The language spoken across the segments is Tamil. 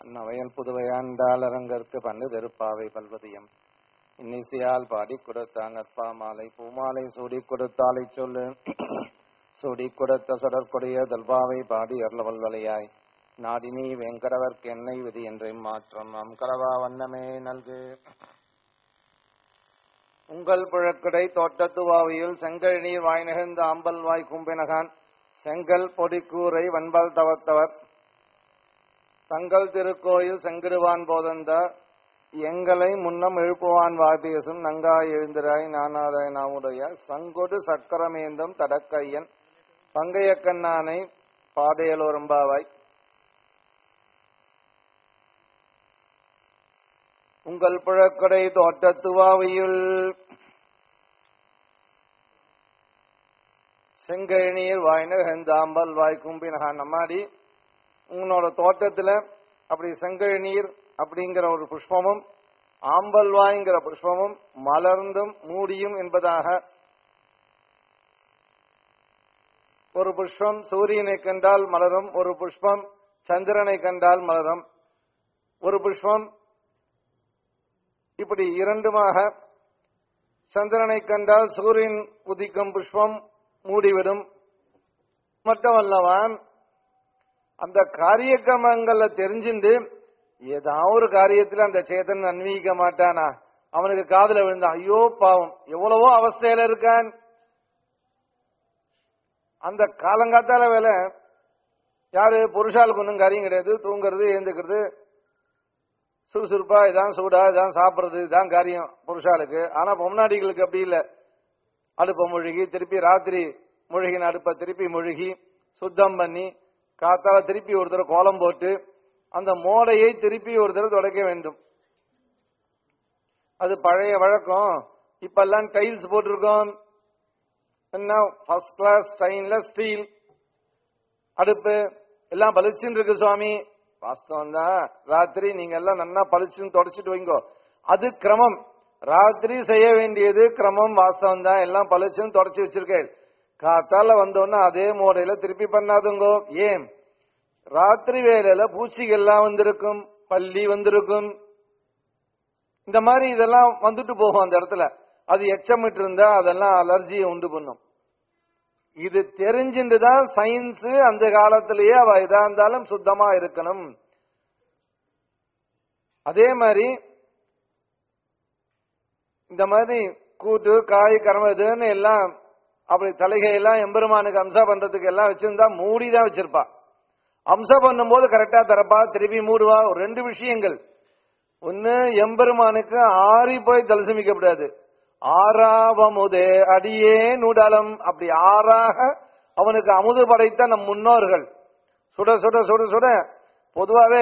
நவையல் புதுவையாண்டால் அரங்கற்கு பண்டு திருப்பாவை பல்வதியம் இன்னிசையால் பாடி கொடுத்தான் நற்பா மாலை பூமாலை சூடி கொடுத்தாலை சொல்லு சூடி கொடுத்த சடற்கொடிய தல்பாவை பாடி அருளவல்வலையாய் நாடினி வெங்கடவர்க்கு என்னை விதி என்றை மாற்றம் அம்கரவா வண்ணமே நல்கு உங்கள் புழக்கடை தோட்டத்துவாவியில் செங்கல் நீர் வாய் நெகிழ்ந்த ஆம்பல் வாய் கும்பினகான் செங்கல் பொடிக்கூரை வன்பல் தவத்தவர் தங்கள் திருக்கோயில் செங்கிடுவான் போதந்த எங்களை முன்னம் எழுப்புவான் வாபேசும் நங்காய் எழுந்திராய் நானாதாய் நாவுடைய சங்கொடு சக்கரமேந்தம் தடக்கையன் பங்கைய கண்ணானை பாதையலோரம்பாவாய் உங்கள் புழக்கடை தோட்டத்துவாவியில் செங்கழநீர் வாய்ன ஹெந்தாம்பல் வாய் கும்பினகான் நம்மாடி உன்னோட தோட்டத்துல அப்படி செங்கழநீர் அப்படிங்கிற ஒரு புஷ்பமும் ஆம்பல்வாய்ங்கிற புஷ்பமும் மலர்ந்தும் மூடியும் என்பதாக ஒரு புஷ்பம் சூரியனை கண்டால் மலரும் ஒரு புஷ்பம் சந்திரனை கண்டால் மலரும் ஒரு புஷ்பம் இப்படி இரண்டுமாக சந்திரனை கண்டால் சூரியன் உதிக்கும் புஷ்பம் மூடிவிடும் மட்டுமல்லவான் அந்த காரியக்கிரமங்கள்ல தெரிஞ்சுண்டு ஏதாவது ஒரு காரியத்துல அந்த சேதன் அன்வீக மாட்டானா அவனுக்கு காதுல விழுந்தான் ஐயோ பாவம் எவ்வளவோ அவஸ்தையில இருக்கான் அந்த காலங்காத்தால வேலை யாரு புருஷாளுக்கு ஒன்றும் காரியம் கிடையாது தூங்குறது எழுந்துக்கிறது சுறுசுறுப்பா இதான் சூடா இதான் சாப்பிடுறது இதான் காரியம் புருஷாளுக்கு ஆனா பொம்னாடிகளுக்கு அப்படி இல்லை அடுப்பை முழுகி திருப்பி ராத்திரி முழுகின அடுப்பை திருப்பி முழுகி சுத்தம் பண்ணி காத்தால திருப்பி ஒரு தடவை கோலம் போட்டு அந்த மோடையை திருப்பி ஒரு தடவை துடைக்க வேண்டும் அது பழைய வழக்கம் இப்ப எல்லாம் டைல்ஸ் போட்டிருக்கோம் என்ன ஃபர்ஸ்ட் கிளாஸ் ஸ்டைன்ல ஸ்டீல் அடுப்பு எல்லாம் பளிச்சுன்னு இருக்கு சுவாமி வாஸ்தவம் தான் ராத்திரி நீங்க எல்லாம் நல்லா பளிச்சுன்னு தொடச்சிட்டு வைங்கோ அது கிரமம் ராத்திரி செய்ய வேண்டியது கிரமம் வாஸ்தவம் தான் எல்லாம் பளிச்சுன்னு தொடச்சி வச்சிருக்கேன் காத்தால வந்தோன்னா அதே மோடையில திருப்பி பண்ணாதுங்கோ ஏன் ராத்திரி வேலையில பூச்சிகள் எல்லாம் வந்திருக்கும் பள்ளி வந்திருக்கும் இந்த மாதிரி இதெல்லாம் வந்துட்டு போகும் அந்த இடத்துல அது எச்சமிட்டு இருந்தா அதெல்லாம் அலர்ஜியை உண்டு பண்ணும் இது தெரிஞ்சுட்டு தான் சயின்ஸ் அந்த காலத்திலேயே அவ இதா இருந்தாலும் சுத்தமா இருக்கணும் அதே மாதிரி இந்த மாதிரி கூட்டு காய் கரம இதுன்னு எல்லாம் அப்படி தலைகையெல்லாம் எம்பெருமானுக்கு அம்சா பண்றதுக்கு எல்லாம் வச்சிருந்தா மூடி தான் வச்சிருப்பா அம்சா பண்ணும்போது கரெக்டா தரப்பா திருப்பி மூடுவா ஒரு ரெண்டு விஷயங்கள் ஒன்னு எம்பெருமானுக்கு ஆறி போய் தலசமிக்கப்படாது ஆறாவமுதே அடியே நூடலம் அப்படி ஆறாக அவனுக்கு அமுது படைத்த நம் முன்னோர்கள் சுட சுட சுட சுட பொதுவாவே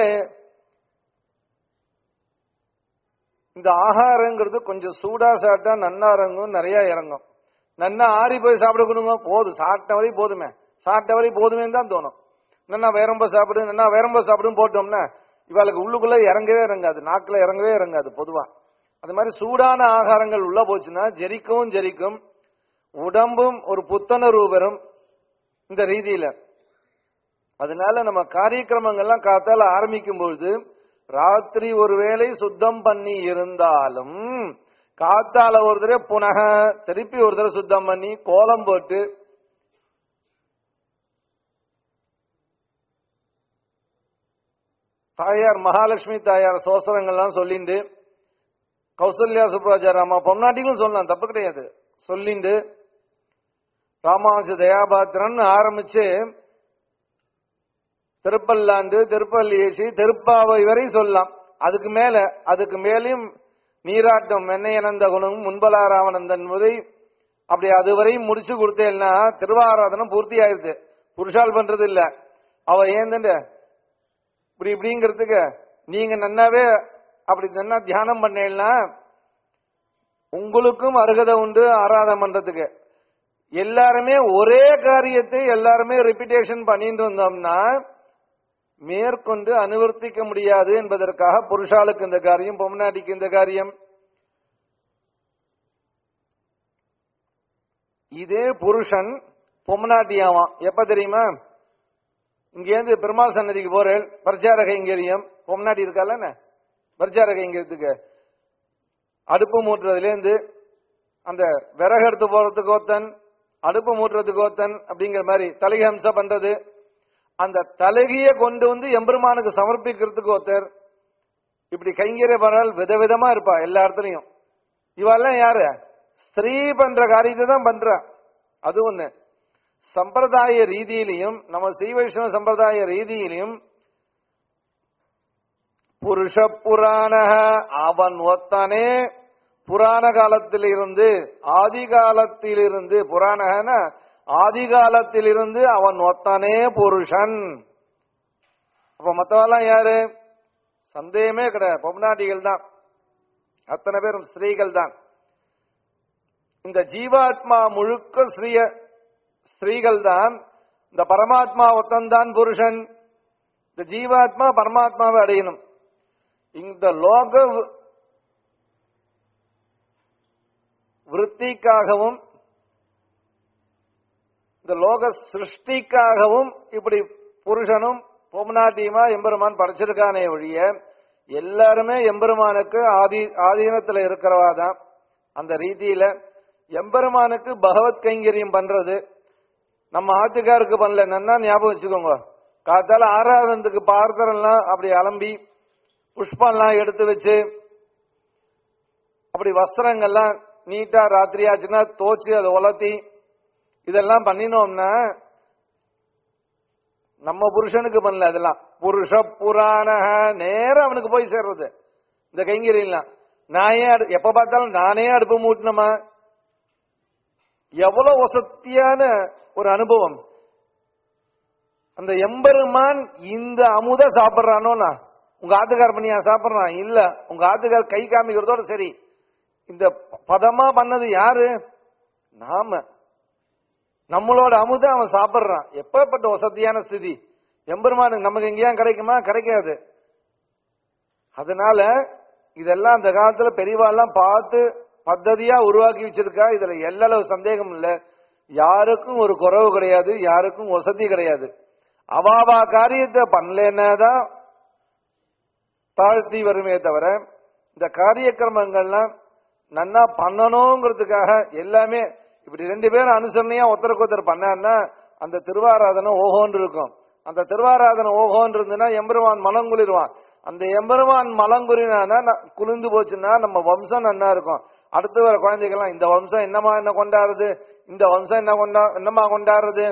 இந்த ஆகாரங்கிறது கொஞ்சம் சூடா சாப்பிட்டா நன்னா இறங்கும் நிறைய இறங்கும் நன்னா ஆறி போய் சாப்பிட கொடுங்க போதும் சாப்பிட்ட வரை போதுமே சாப்பிட்ட வரை போதுமே தான் தோணும் நன்னா வேரம்ப சாப்பிடு நன்னா வேரம்ப சாப்பிடும் போட்டோம்னா இவளுக்கு உள்ளுக்குள்ள இறங்கவே இறங்காது நாக்குல இறங்கவே இறங்காது பொதுவா அது மாதிரி சூடான ஆகாரங்கள் உள்ள போச்சுன்னா ஜெரிக்கவும் ஜெரிக்கும் உடம்பும் ஒரு புத்துணர்வு பெறும் இந்த ரீதியில அதனால நம்ம காரியக்கிரமங்கள்லாம் காத்தால ஆரம்பிக்கும் பொழுது ராத்திரி ஒருவேளை சுத்தம் பண்ணி இருந்தாலும் காத்தால ஒரு தடவை புனக திருப்பி ஒரு தடவை சுத்தம் பண்ணி கோலம் போட்டு தாயார் மகாலட்சுமி தாயார் சோசரங்கள்லாம் சொல்லிண்டு கௌசல்யா சுப்ராச்சார அம்மா பொன்னாட்டிகளும் சொல்லலாம் தப்பு கிடையாது சொல்லிண்டு ராமானுஜ தயாபாத்திரன் ஆரம்பிச்சு திருப்பல்லாண்டு திருப்பள்ளியேசி திருப்பாவை வரை சொல்லலாம் அதுக்கு மேல அதுக்கு மேலேயும் நீராட்டம் வெண்ணையனந்த குணம் முன்பலாராவணந்தன் முறை அப்படி அதுவரை முடிச்சு கொடுத்தேன்னா திருவாராதனம் பூர்த்தி ஆயிருது புருஷால் பண்றது இல்ல அவ ஏந்தண்ட இப்படி இப்படிங்கிறதுக்கு நீங்க நன்னாவே அப்படி நன்னா தியானம் பண்ணேன்னா உங்களுக்கும் அருகதை உண்டு ஆராதனை பண்றதுக்கு எல்லாருமே ஒரே காரியத்தை எல்லாருமே ரிப்பீட்டேஷன் பண்ணிட்டு வந்தோம்னா மேற்கொண்டு அனுவர்த்திக்க முடியாது என்பதற்காக புருஷாளுக்கு இந்த காரியம் பொம்னாடிக்கு இந்த காரியம் இதே புருஷன் பொம்னாட்டியாவான் எப்ப தெரியுமா இங்கேருந்து பெருமாள் சன்னதிக்கு போறேன் பிரச்சார கைங்கரியம் முன்னாடி இருக்கால பிரச்சார கைங்கரியத்துக்கு அடுப்பு மூட்டுறதுலேருந்து அந்த விறகு எடுத்து போறதுக்கு ஒருத்தன் அடுப்பு மூட்டுறதுக்கு ஒருத்தன் அப்படிங்கிற மாதிரி தலைகம்ச பண்றது அந்த தலகிய கொண்டு வந்து எம்பெருமானுக்கு சமர்ப்பிக்கிறதுக்கு ஒருத்தர் இப்படி கைங்கரிய பரவால் விதவிதமா இருப்பா எல்லா இடத்துலயும் இவெல்லாம் யாரு ஸ்திரீ பண்ற காரியத்தை தான் பண்றா அது ஒண்ணு சம்பிரதாய ரீதியிலையும் நம்ம ஸ்ரீ வைஷ்ணவ சம்பிரதாய ரீதியிலையும் புருஷ புராண அவன் ஒத்தனே புராண காலத்திலிருந்து ஆதி காலத்திலிருந்து புராணன ஆதி காலத்திலிருந்து அவன் ஒத்தனே புருஷன் அப்ப மத்தவெல்லாம் யாரு சந்தேகமே கிடையாது பொம்நாட்டிகள் தான் அத்தனை பேரும் ஸ்திரீகள் தான் இந்த ஜீவாத்மா முழுக்க ஸ்ரீய ஸ்திரீகள் தான் இந்த பரமாத்மா ஒத்தன்தான் புருஷன் இந்த ஜீவாத்மா பரமாத்மாவை அடையணும் இந்த லோக வி- விருத்திக்காகவும் இந்த லோக சிருஷ்டிக்காகவும் இப்படி புருஷனும் பொம்நாட்டியுமா எம்பெருமான் படைச்சிருக்கானே ஒழிய எல்லாருமே எம்பெருமானுக்கு ஆதி ஆதீனத்துல இருக்கிறவா தான் அந்த ரீதியில எம்பெருமானுக்கு பகவத் கைங்கரியம் பண்றது நம்ம ஆத்துக்காருக்கு பண்ணல நன்னா ஞாபகம் வச்சுக்கோங்க காத்தால ஆராதனத்துக்கு பார்க்கறெல்லாம் அப்படி அலம்பி புஷ்பம்லாம் எடுத்து வச்சு அப்படி வஸ்திரங்கள்லாம் நீட்டா ராத்திரி ஆச்சுன்னா தோச்சு அதை உலர்த்தி இதெல்லாம் பண்ணினோம்னா நம்ம புருஷனுக்கு பண்ணல அதெல்லாம் புருஷ புராண நேரம் அவனுக்கு போய் சேர்றது இந்த கைங்கரியெல்லாம் நான் ஏன் அடு- எப்ப பார்த்தாலும் நானே அடுப்பு மூட்டினமா எவ்வளவு வசத்தியான ஒரு அனுபவம் அந்த எம்பெருமான் இந்த அமுத சாப்பிடுறானோனா உங்க ஆத்துக்கார் பண்ணியா சாப்பிடுறான் இல்ல உங்க ஆத்துக்கார் கை காமிக்கிறதோட சரி இந்த பதமா பண்ணது யாரு நாம நம்மளோட அமுத அவன் சாப்பிடுறான் எப்பப்பட்ட வசதியான ஸ்திதி எம்பெருமானுக்கு நமக்கு எங்கேயா கிடைக்குமா கிடைக்காது அதனால இதெல்லாம் அந்த காலத்துல பெரியவாள்லாம் பார்த்து பத்ததியா உருவாக்கி வச்சிருக்கா இதுல எல்லளவு சந்தேகம் இல்ல யாருக்கும் ஒரு குறைவு கிடையாது யாருக்கும் வசதி கிடையாது அவாவா காரியத்தை பண்ணலன்னா தான் தாழ்த்தி வருமே தவிர இந்த காரியக்கிரமங்கள்லாம் நன்னா பண்ணணுங்கிறதுக்காக எல்லாமே இப்படி ரெண்டு பேரும் அனுசரணையா ஒருத்தருக்கு ஒருத்தர் பண்ணான்னா அந்த திருவாராதனை ஓஹோன்னு இருக்கும் அந்த திருவாராதனை ஓஹோன்னு இருந்ததுன்னா எம்பெருமான் மலம் குளிருவான் அந்த எம்பெருமான் மலம் குளிர்னா குளிர்ந்து போச்சுன்னா நம்ம வம்சம் நன்னா இருக்கும் அடுத்து வர குழந்தைகள்லாம் இந்த வம்சம் என்னமா என்ன கொண்டாடுறது இந்த வம்சம் என்ன கொண்டா என்னமா கொண்டாடுறது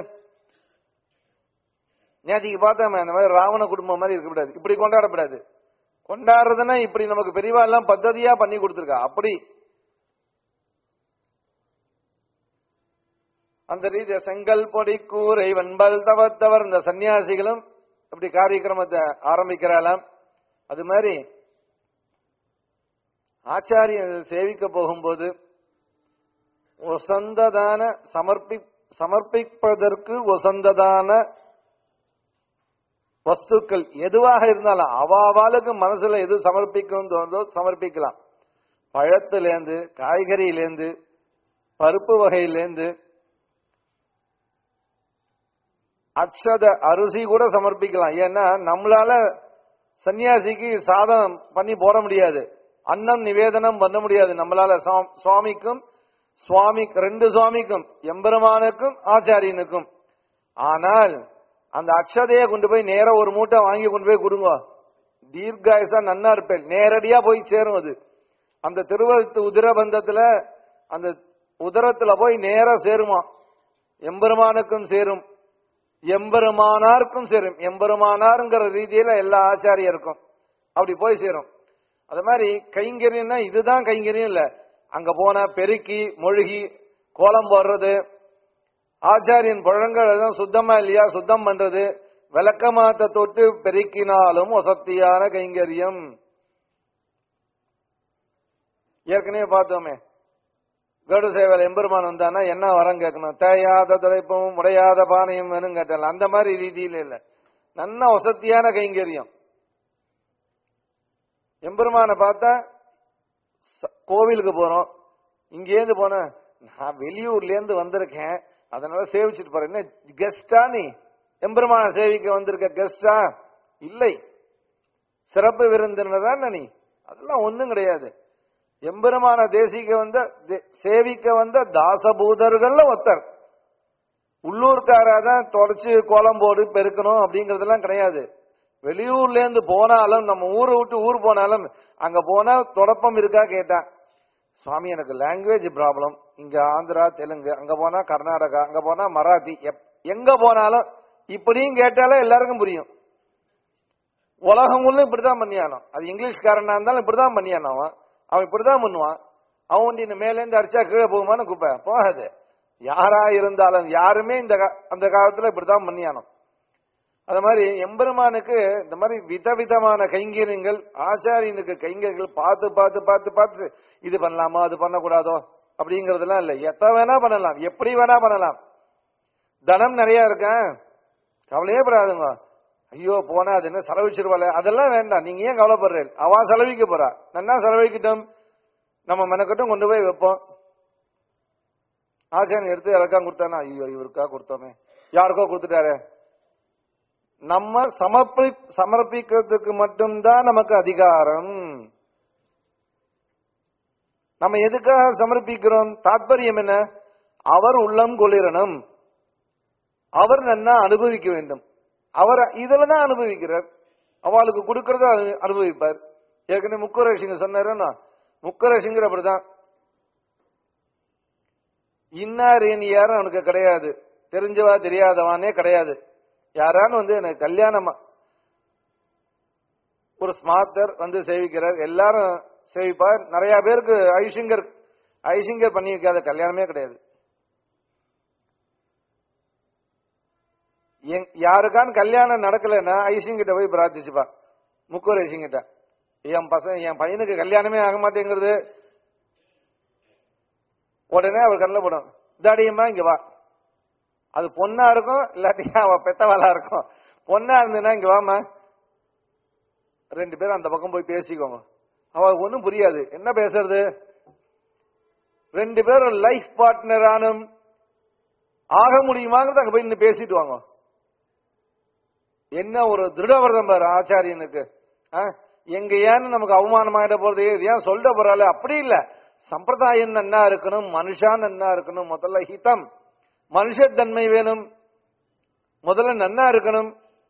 நேற்றுக்கு பார்த்தோமே அந்த மாதிரி ராவண குடும்பம் மாதிரி இருக்கக்கூடாது இப்படி கொண்டாடக்கூடாது கொண்டாடுறதுன்னா இப்படி நமக்கு பெரியவா எல்லாம் பద్ధதியா பண்ணி கொடுத்துருக்கா அப்படி அந்த ரீதிய செங்கல் பொடி கூரை வெண்பல் தவத்தவர் இந்த சன்னியாசிகளும் இப்படி காரியக்கிரமத்தை ஆரம்பிக்கிறாளாம் அது மாதிரி ஆச்சாரியன் சேவிக்க போகும்போது ஒசந்ததான சமர்ப்பி சமர்ப்பிப்பதற்கு ஒசந்ததான வஸ்துக்கள் எதுவாக இருந்தாலும் அவாவாளுக்கு மனசுல எது சமர்ப்பிக்கணும் தோணுதோ சமர்ப்பிக்கலாம் பழத்திலேருந்து காய்கறியிலேருந்து பருப்பு வகையிலேருந்து அக்ஷத அரிசி கூட சமர்ப்பிக்கலாம் ஏன்னா நம்மளால சன்னியாசிக்கு சாதம் பண்ணி போட முடியாது அன்னம் நிவேதனம் பண்ண முடியாது நம்மளால சுவா- சுவாமிக்கும் சுவாமி ரெண்டு சுவாமிக்கும் எம்பெருமானுக்கும் ஆச்சாரியனுக்கும் ஆனால் அந்த அக்ஷதையை கொண்டு போய் நேரா ஒரு மூட்டை வாங்கி கொண்டு போய் கொடுங்க தீர்காயுசா நன்னா இருப்பேன் நேரடியா போய் சேரும் அது அந்த திருவழுத்து உதிரபந்தத்துல அந்த உதரத்துல போய் நேரா சேருமா எம்பெருமானுக்கும் சேரும் எம்பெருமானாருக்கும் சேரும் எம்பெருமானாருங்கிற ரீதியில எல்லா ஆச்சாரியருக்கும் அப்படி போய் சேரும் அது மாதிரி கைங்கரியம்னா இதுதான் கைங்கரியம் இல்ல அங்க போன பெருக்கி மொழுகி கோலம் போடுறது ஆச்சாரியன் பழங்கள் எதுவும் சுத்தமா இல்லையா சுத்தம் பண்றது விளக்கமாத்த தொட்டு பெருக்கினாலும் வசத்தியான கைங்கரியம் ஏற்கனவே பார்த்தோமே கருட சேவையில் எம்பெருமான் வந்தானா என்ன வரம் கேட்கணும் தேயாத துடைப்பும் உடையாத பானையும் வேணும் கேட்டல அந்த மாதிரி ரீதியில இல்ல நல்ல வசத்தியான கைங்கரியம் எம்பெருமானை பார்த்தா ச- கோவிலுக்கு போறோம் இங்கேருந்து போன நான் வெளியூர்ல இருந்து வந்திருக்கேன் அதனால சேவிச்சுட்டு போறேன் என்ன கெஸ்டா நீ எம்பெருமான சேவிக்க வந்திருக்க கெஸ்டா இல்லை சிறப்பு விருந்தினர் தான் நீ அதெல்லாம் ஒண்ணும் கிடையாது எம்பெருமான தேசிக்க வந்த தே- சேவிக்க வந்த தாசபூதர்கள்ல ஒருத்தர் உள்ளூர்காரா தான் தொடச்சு கோலம் போடு பெருக்கணும் அப்படிங்கறதெல்லாம் கிடையாது வெளியூர்ல இருந்து போனாலும் நம்ம ஊரை விட்டு ஊர் போனாலும் அங்க போனா தொடப்பம் இருக்கா கேட்டான் சுவாமி எனக்கு லாங்குவேஜ் ப்ராப்ளம் இங்க ஆந்திரா தெலுங்கு அங்க போனா கர்நாடகா அங்க போனா மராத்தி எப்- எங்க போனாலும் இப்படியும் கேட்டாலே எல்லாருக்கும் புரியும் உலகம் முழுவதும் இப்படிதான் பண்ணியானோ அது இங்கிலீஷ்காரனா இருந்தாலும் இப்படிதான் பண்ணியானோ அவன் அவன் இப்படிதான் பண்ணுவான் அவன் வந்து இந்த மேல இருந்து அடிச்சா கீழே போகுமான்னு குப்பை போகாது யாரா இருந்தாலும் யாருமே இந்த கா- அந்த காலத்துல இப்படிதான் பண்ணியானோ அது மாதிரி எம்பெருமானுக்கு இந்த மாதிரி விதவிதமான கைங்கரியங்கள் ஆச்சாரியனுக்கு கைங்கரியங்கள் பார்த்து பார்த்து பார்த்து பார்த்து இது பண்ணலாமா அது பண்ணக்கூடாதோ அப்படிங்கறதெல்லாம் இல்லை எத்த வேணா பண்ணலாம் எப்படி வேணா பண்ணலாம் தனம் நிறைய இருக்கேன் கவலையே படாதுங்க ஐயோ போனா அது என்ன செலவிச்சிருவாள் அதெல்லாம் வேண்டாம் நீங்க ஏன் கவலைப்படுறீங்க அவ செலவிக்க போறா நன்னா செலவிக்கட்டும் நம்ம மெனக்கட்டும் கொண்டு போய் வைப்போம் ஆச்சாரியன் எடுத்து யாருக்கா கொடுத்தானா ஐயோ இவருக்கா கொடுத்தோமே யாருக்கோ கொடுத்துட்டாரு நம்ம சமர்ப்பி சமர்ப்பிக்கிறதுக்கு மட்டும்தான் நமக்கு அதிகாரம் நம்ம எதுக்காக சமர்ப்பிக்கிறோம் தாத்பரியம் என்ன அவர் உள்ளம் கொளிரணும் அவர் நன்னா அனுபவிக்க வேண்டும் அவர் இதுல தான் அனுபவிக்கிறார் அவளுக்கு கொடுக்கறத அனு- அனுபவிப்பார் ஏற்கனவே முக்கரசிங்க சொன்னாருன்னா முக்கரசிங்கிற அப்படிதான் இன்னார் இனி யாரும் அவனுக்கு கிடையாது தெரிஞ்சவா தெரியாதவானே கிடையாது யாரான்னு வந்து எனக்கு கல்யாணமா ஒரு ஸ்மார்த்தர் வந்து சேவிக்கிறார் எல்லாரும் சேவிப்பார் நிறைய பேருக்கு ஐசிங்கர் ஐசிங்கர் பண்ணி வைக்காத கல்யாணமே கிடையாது எங்- யாருக்கான்னு கல்யாணம் நடக்கலைன்னா ஐசிங்கிட்ட போய் பிரார்த்திச்சுப்பா முக்கூர் ஐசிங்கிட்ட என் பசங்க என் பையனுக்கு கல்யாணமே ஆக மாட்டேங்கிறது உடனே அவர் கண்ணில் படும் இதாடியம்மா இங்க வா அது பொண்ணா இருக்கும் இல்லாட்டி அவ பெத்தவாளா இருக்கும் பொண்ணா இருந்ததுன்னா இங்க வாமா ரெண்டு பேரும் அந்த பக்கம் போய் பேசிக்கோங்க அவ ஒண்ணும் புரியாது என்ன பேசுறது ரெண்டு பேரும் லைஃப் பார்ட்னரானும் ஆக முடியுமாங்கிறது அங்க போய் நின்னு பேசிட்டு வாங்க என்ன ஒரு திருடவரதம் பாரு ஆச்சாரியனுக்கு ஆ? எங்க ஏன்னு நமக்கு அவமானமாயிட போறது இது ஏன் சொல்ல போறாள் அப்படி இல்ல சம்பிரதாயம் நன்னா இருக்கணும் மனுஷான் நன்னா இருக்கணும் முதல்ல ஹிதம் மனுஷத்தன்மை வேணும் முதல்ல நன்னா இருக்கணும்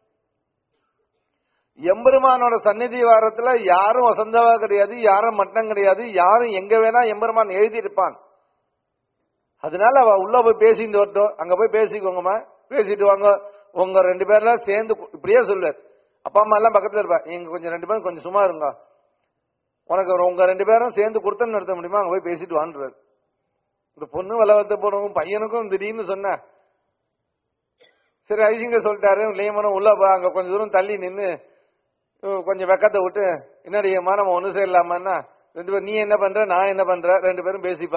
எம்பெருமானோட சந்நிதி வாரத்துல யாரும் வசந்தவா கிடையாது யாரும் மட்டம் கிடையாது யாரும் எங்க வேணா எம்பெருமான் எழுதி இருப்பான் அதனால அவ உள்ள போய் பேசிட்டு வரட்டும் அங்க போய் பேசிக்கோங்கம்மா பேசிட்டு வாங்க உங்க ரெண்டு பேர்லாம் சேர்ந்து கு- இப்படியே சொல்லு அப்பா அம்மா எல்லாம் பக்கத்துல இருப்பா நீங்க கொஞ்சம் ரெண்டு பேரும் கொஞ்சம் சும்மா இருங்க உனக்கு ஒரு- உங்க ரெண்டு பேரும் சேர்ந்து கொடுத்தன்னு நடத்த முடியுமா அங்க போய் பேசிட்டு வான்றாரு இந்த பொண்ணு வளவத்த போனவங்க பையனுக்கும் திடீர்னு சொன்ன சரி ஐசிங்க சொல்லிட்டாரு லேமனும் உள்ள போ அங்க கொஞ்சம் தூரம் தள்ளி நின்னு உம், கொஞ்சம் வெக்கத்தை விட்டு என்னடியம்மா நம்ம ஒண்ணு சேரலாமான்னா ரெண்டு பேரும் நீ என்ன பண்ற நான் என்ன பண்ற ரெண்டு பேரும் பேசிப்பா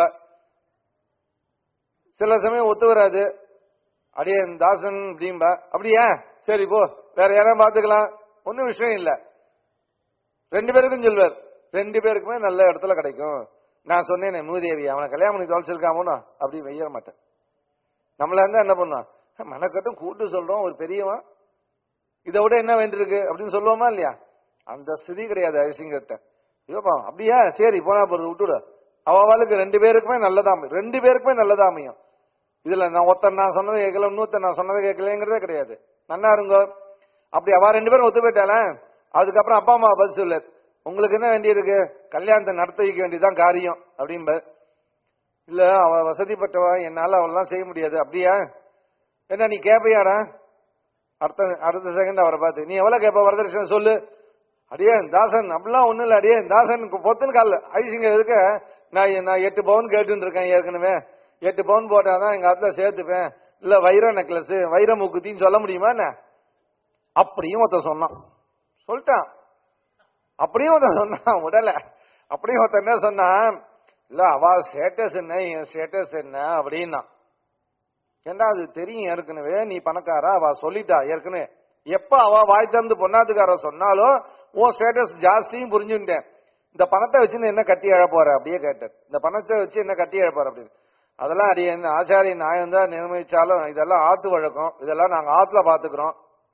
சில சமயம் ஒத்து வராது அடியே தாசன் அப்படிம்பா அப்படியா சரி போ வேற யாரும் பாத்துக்கலாம் ஒன்னும் விஷயம் இல்ல ரெண்டு பேருக்கும் சொல்வார் ரெண்டு பேருக்குமே நல்ல இடத்துல கிடைக்கும் நான் சொன்னேனே மூதேவி அவனை கல்யாணம் பண்ணி தொலைச்சிருக்காமோனா அப்படி வெய்ய மாட்டேன் நம்மள இருந்தா என்ன பண்ணுவான் மனக்கட்டும் கூட்டு சொல்றோம் ஒரு பெரியவன் இதை விட என்ன வேண்டியிருக்கு அப்படின்னு சொல்லுவோமா இல்லையா அந்த ஸ்திதி கிடையாது ஐசிங்கர்ட்ட ஐயோப்பா அப்படியா சரி போனா போறது விட்டுடு அவளுக்கு ரெண்டு பேருக்குமே நல்லதா அமையும் ரெண்டு பேருக்குமே நல்லதா அமையும் இதுல நான் ஒருத்தன் நான் சொன்னதை கேட்கல இன்னொருத்தன் நான் சொன்னதை கேட்கலங்கிறதே கிடையாது நன்னா இருங்க அப்படி அவ ரெண்டு பேரும் ஒத்து போயிட்டால அதுக்கப்புறம் அப்பா அம்மா பதில் சொல்லு உங்களுக்கு என்ன வேண்டியிருக்கு கல்யாணத்தை நடத்த வைக்க வேண்டியதுதான் காரியம் அப்படிம்ப இல்ல அவ வசதிப்பட்டவா என்னால அவெல்லாம் செய்ய முடியாது அப்படியா என்ன நீ கேப்பையாடா அடுத்த அடுத்த செகண்ட் அவரை பார்த்து நீ எவ்வளவு கேப்ப வரதட்சணை சொல்லு அடியே தாசன் அப்படிலாம் ஒண்ணும் இல்ல அடியே தாசன் பொத்துன்னு கால ஐசிங்க இருக்க நான் நான் எட்டு பவுன் கேட்டுன்னு இருக்கேன் ஏற்கனவே எட்டு பவுன் போட்டாதான் எங்க ஆத்துல சேர்த்துப்பேன் இல்ல வைர நெக்லஸ் வைர மூக்குத்தின்னு சொல்ல முடியுமா என்ன அப்படியும் ஒருத்தன் சொன்னான் சொல்லிட்டான் அப்படியும் ஒருத்தன் சொன்னான் உடல அப்படியும் ஒருத்தன் என்ன சொன்னான் இல்ல அவ ஸ்டேட்டஸ் என்ன என் ஸ்டேட்டஸ் என்ன அப்படின்னா ஏண்டா அது தெரியும் ஏற்கனவே நீ பணக்காரா அவ சொல்லிட்டா ஏற்கனவே எப்ப அவ வாய் திறந்து பொண்ணாத்துக்கார சொன்னாலும் உன் ஸ்டேட்டஸ் ஜாஸ்தியும் புரிஞ்சுட்டேன் இந்த பணத்தை வச்சு நீ என்ன கட்டி எழ போற அப்படியே கேட்டேன் இந்த பணத்தை வச்சு என்ன கட்டி எழ போற அப்படின்னு அதெல்லாம் அடி என்ன ஆச்சாரிய நியாயம் தான் நிர்ணயிச்சாலும் இதெல்லாம் ஆத்து வழக்கம் இதெல்லாம் நாங்க ஆத்துல பாத்துக்கிறோம்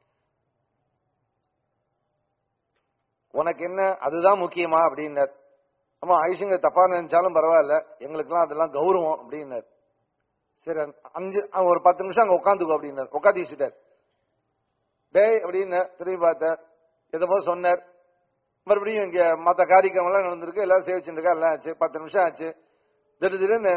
உனக்கு என்ன அதுதான் முக்கியமா அப்படின்னார் ஆமா ஐஷுங்க தப்பா நினைச்சாலும் பரவாயில்ல எங்களுக்கெல்லாம் அதெல்லாம் கௌரவம் அப்படின்னார் சரி அஞ்சு அஹ் ஒரு பத்து நிமிஷம் அங்க உட்காந்துக்கோ அப்படின்னார் உட்காந்து வச்சுட்டார் டேய் அப்படின்னு திரும்பி பார்த்தார் எதோ சொன்னார் மறுபடியும் இங்க மத்த காரியக்கிரமம் எல்லாம் நடந்திருக்கு எல்லாம் சேவிச்சுருக்கா எல்லாம் ஆச்சு பத்து நிமிஷம் ஆச்சு திடீர் திடீர்னு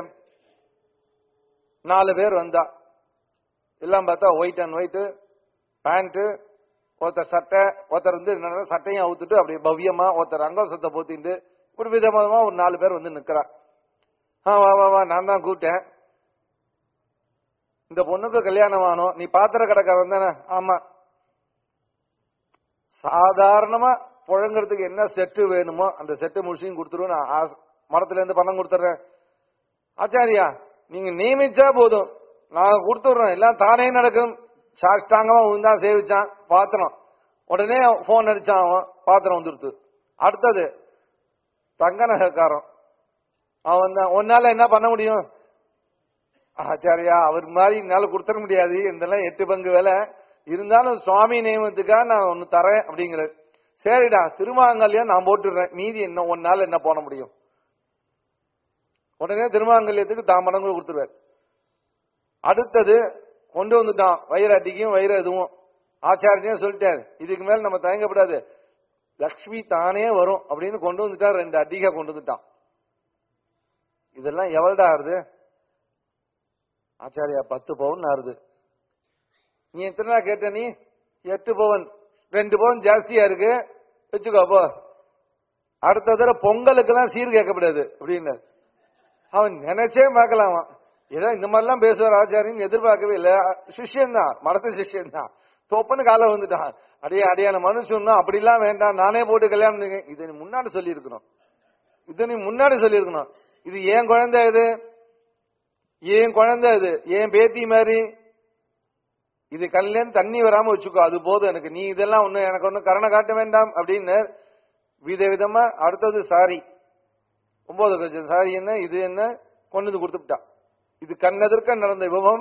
நாலு பேர் வந்தா எல்லாம் பார்த்தா ஒயிட் அண்ட் ஒயிட் பேண்ட் ஒருத்தர் சட்டை ஒருத்தர் வந்து என்னன்னா சட்டையும் அவுத்துட்டு அப்படியே பவ்யமா ஒருத்தர் அங்கோசத்தை போத்திட்டு ஒரு விதமா ஒரு நாலு பேர் வந்து நிக்கிறா ஆ வா வா வா நான் தான் கூப்பிட்டேன் இந்த பொண்ணுக்கு கல்யாணம் ஆனோம் நீ பாத்திர கடைக்காரன் தானே ஆமா சாதாரணமா புழங்குறதுக்கு என்ன செட்டு வேணுமோ அந்த செட்டு முழுசையும் கொடுத்துருவோம் நான் ஆச- மரத்துல இருந்து பணம் கொடுத்துட்றேன் ஆச்சாரியா நீங்க நியமிச்சா போதும் நான் கொடுத்துடுறோம் எல்லாம் தானே நடக்கும் சாஷ்டாங்கமா விழுந்தா சேவிச்சான் பாத்திரம் உடனே போன் அடிச்சான் அவன் பாத்திரம் வந்துடுத்து அடுத்தது தங்க நகைக்காரன் அவன் தான் உன்னால என்ன பண்ண முடியும் ஆச்சாரியா அவர் மாதிரி என்னால கொடுத்துட முடியாது இதெல்லாம் எட்டு பங்கு வேலை இருந்தாலும் சுவாமி நியமத்துக்காக நான் ஒன்னு தரேன் அப்படிங்கிறது சரிடா திருமாங்கல்யம் நான் போட்டுடுறேன் மீதி என்ன ஒன்னால என்ன போட முடியும் உடனே திருமாங்கல்யத்துக்கு தான் மடங்கு கொடுத்துருவார் அடுத்தது கொண்டு வந்துட்டான் வயிறு அடிக்கும் வயிறு எதுவும் ஆச்சாரியனே சொல்லிட்டார் இதுக்கு மேல நம்ம தயங்கப்படாது லக்ஷ்மி தானே வரும் அப்படின்னு கொண்டு வந்துட்டார் ரெண்டு அடிகா கொண்டு வந்துட்டான் இதெல்லாம் எவ்வளவுடா ஆறுது ஆச்சாரியா பத்து பவுன் ஆறுது நீ எத்தனை நாள் கேட்ட நீ எட்டு பவுன் ரெண்டு பவுன் ஜாஸ்தியா இருக்கு வச்சுக்கோ அப்போ அடுத்த தடவை பொங்கலுக்கெல்லாம் சீர் கேட்கக்கூடாது அப்படின்னு அவன் நினைச்சே பார்க்கலாம் அவன். ஏதோ இந்த மாதிரிலாம் பேசுவார் ஆச்சாரின்னு எதிர்பார்க்கவே இல்லை சிஷ்யன் தான் மடத்து சிஷ்யன் தான் தொப்பன்னு காலை வந்துட்டான் அடியே அடியான மனுஷன் அப்படிலாம் வேண்டாம் நானே போட்டு கல்யாணம் பண்ணி இதை நீ முன்னாடி சொல்லியிருக்கணும் இதை நீ முன்னாடி சொல்லியிருக்கணும் இது ஏன் குழந்தை இது ஏன் குழந்தை இது ஏன் பேத்தி மாதிரி இது கல்லேருந்து தண்ணி வராம வச்சுக்கோ அது போதும் எனக்கு நீ இதெல்லாம் ஒண்ணு எனக்கு ஒண்ணு கரணை காட்ட வேண்டாம் அப்படின்னு வித விதமா அடுத்தது சாரி ஒன்பது கஜம் சாரி என்ன இது என்ன கொண்டு வந்து கொடுத்துட்டான் இது கண்ணெதிர்க்க நடந்த விபவம்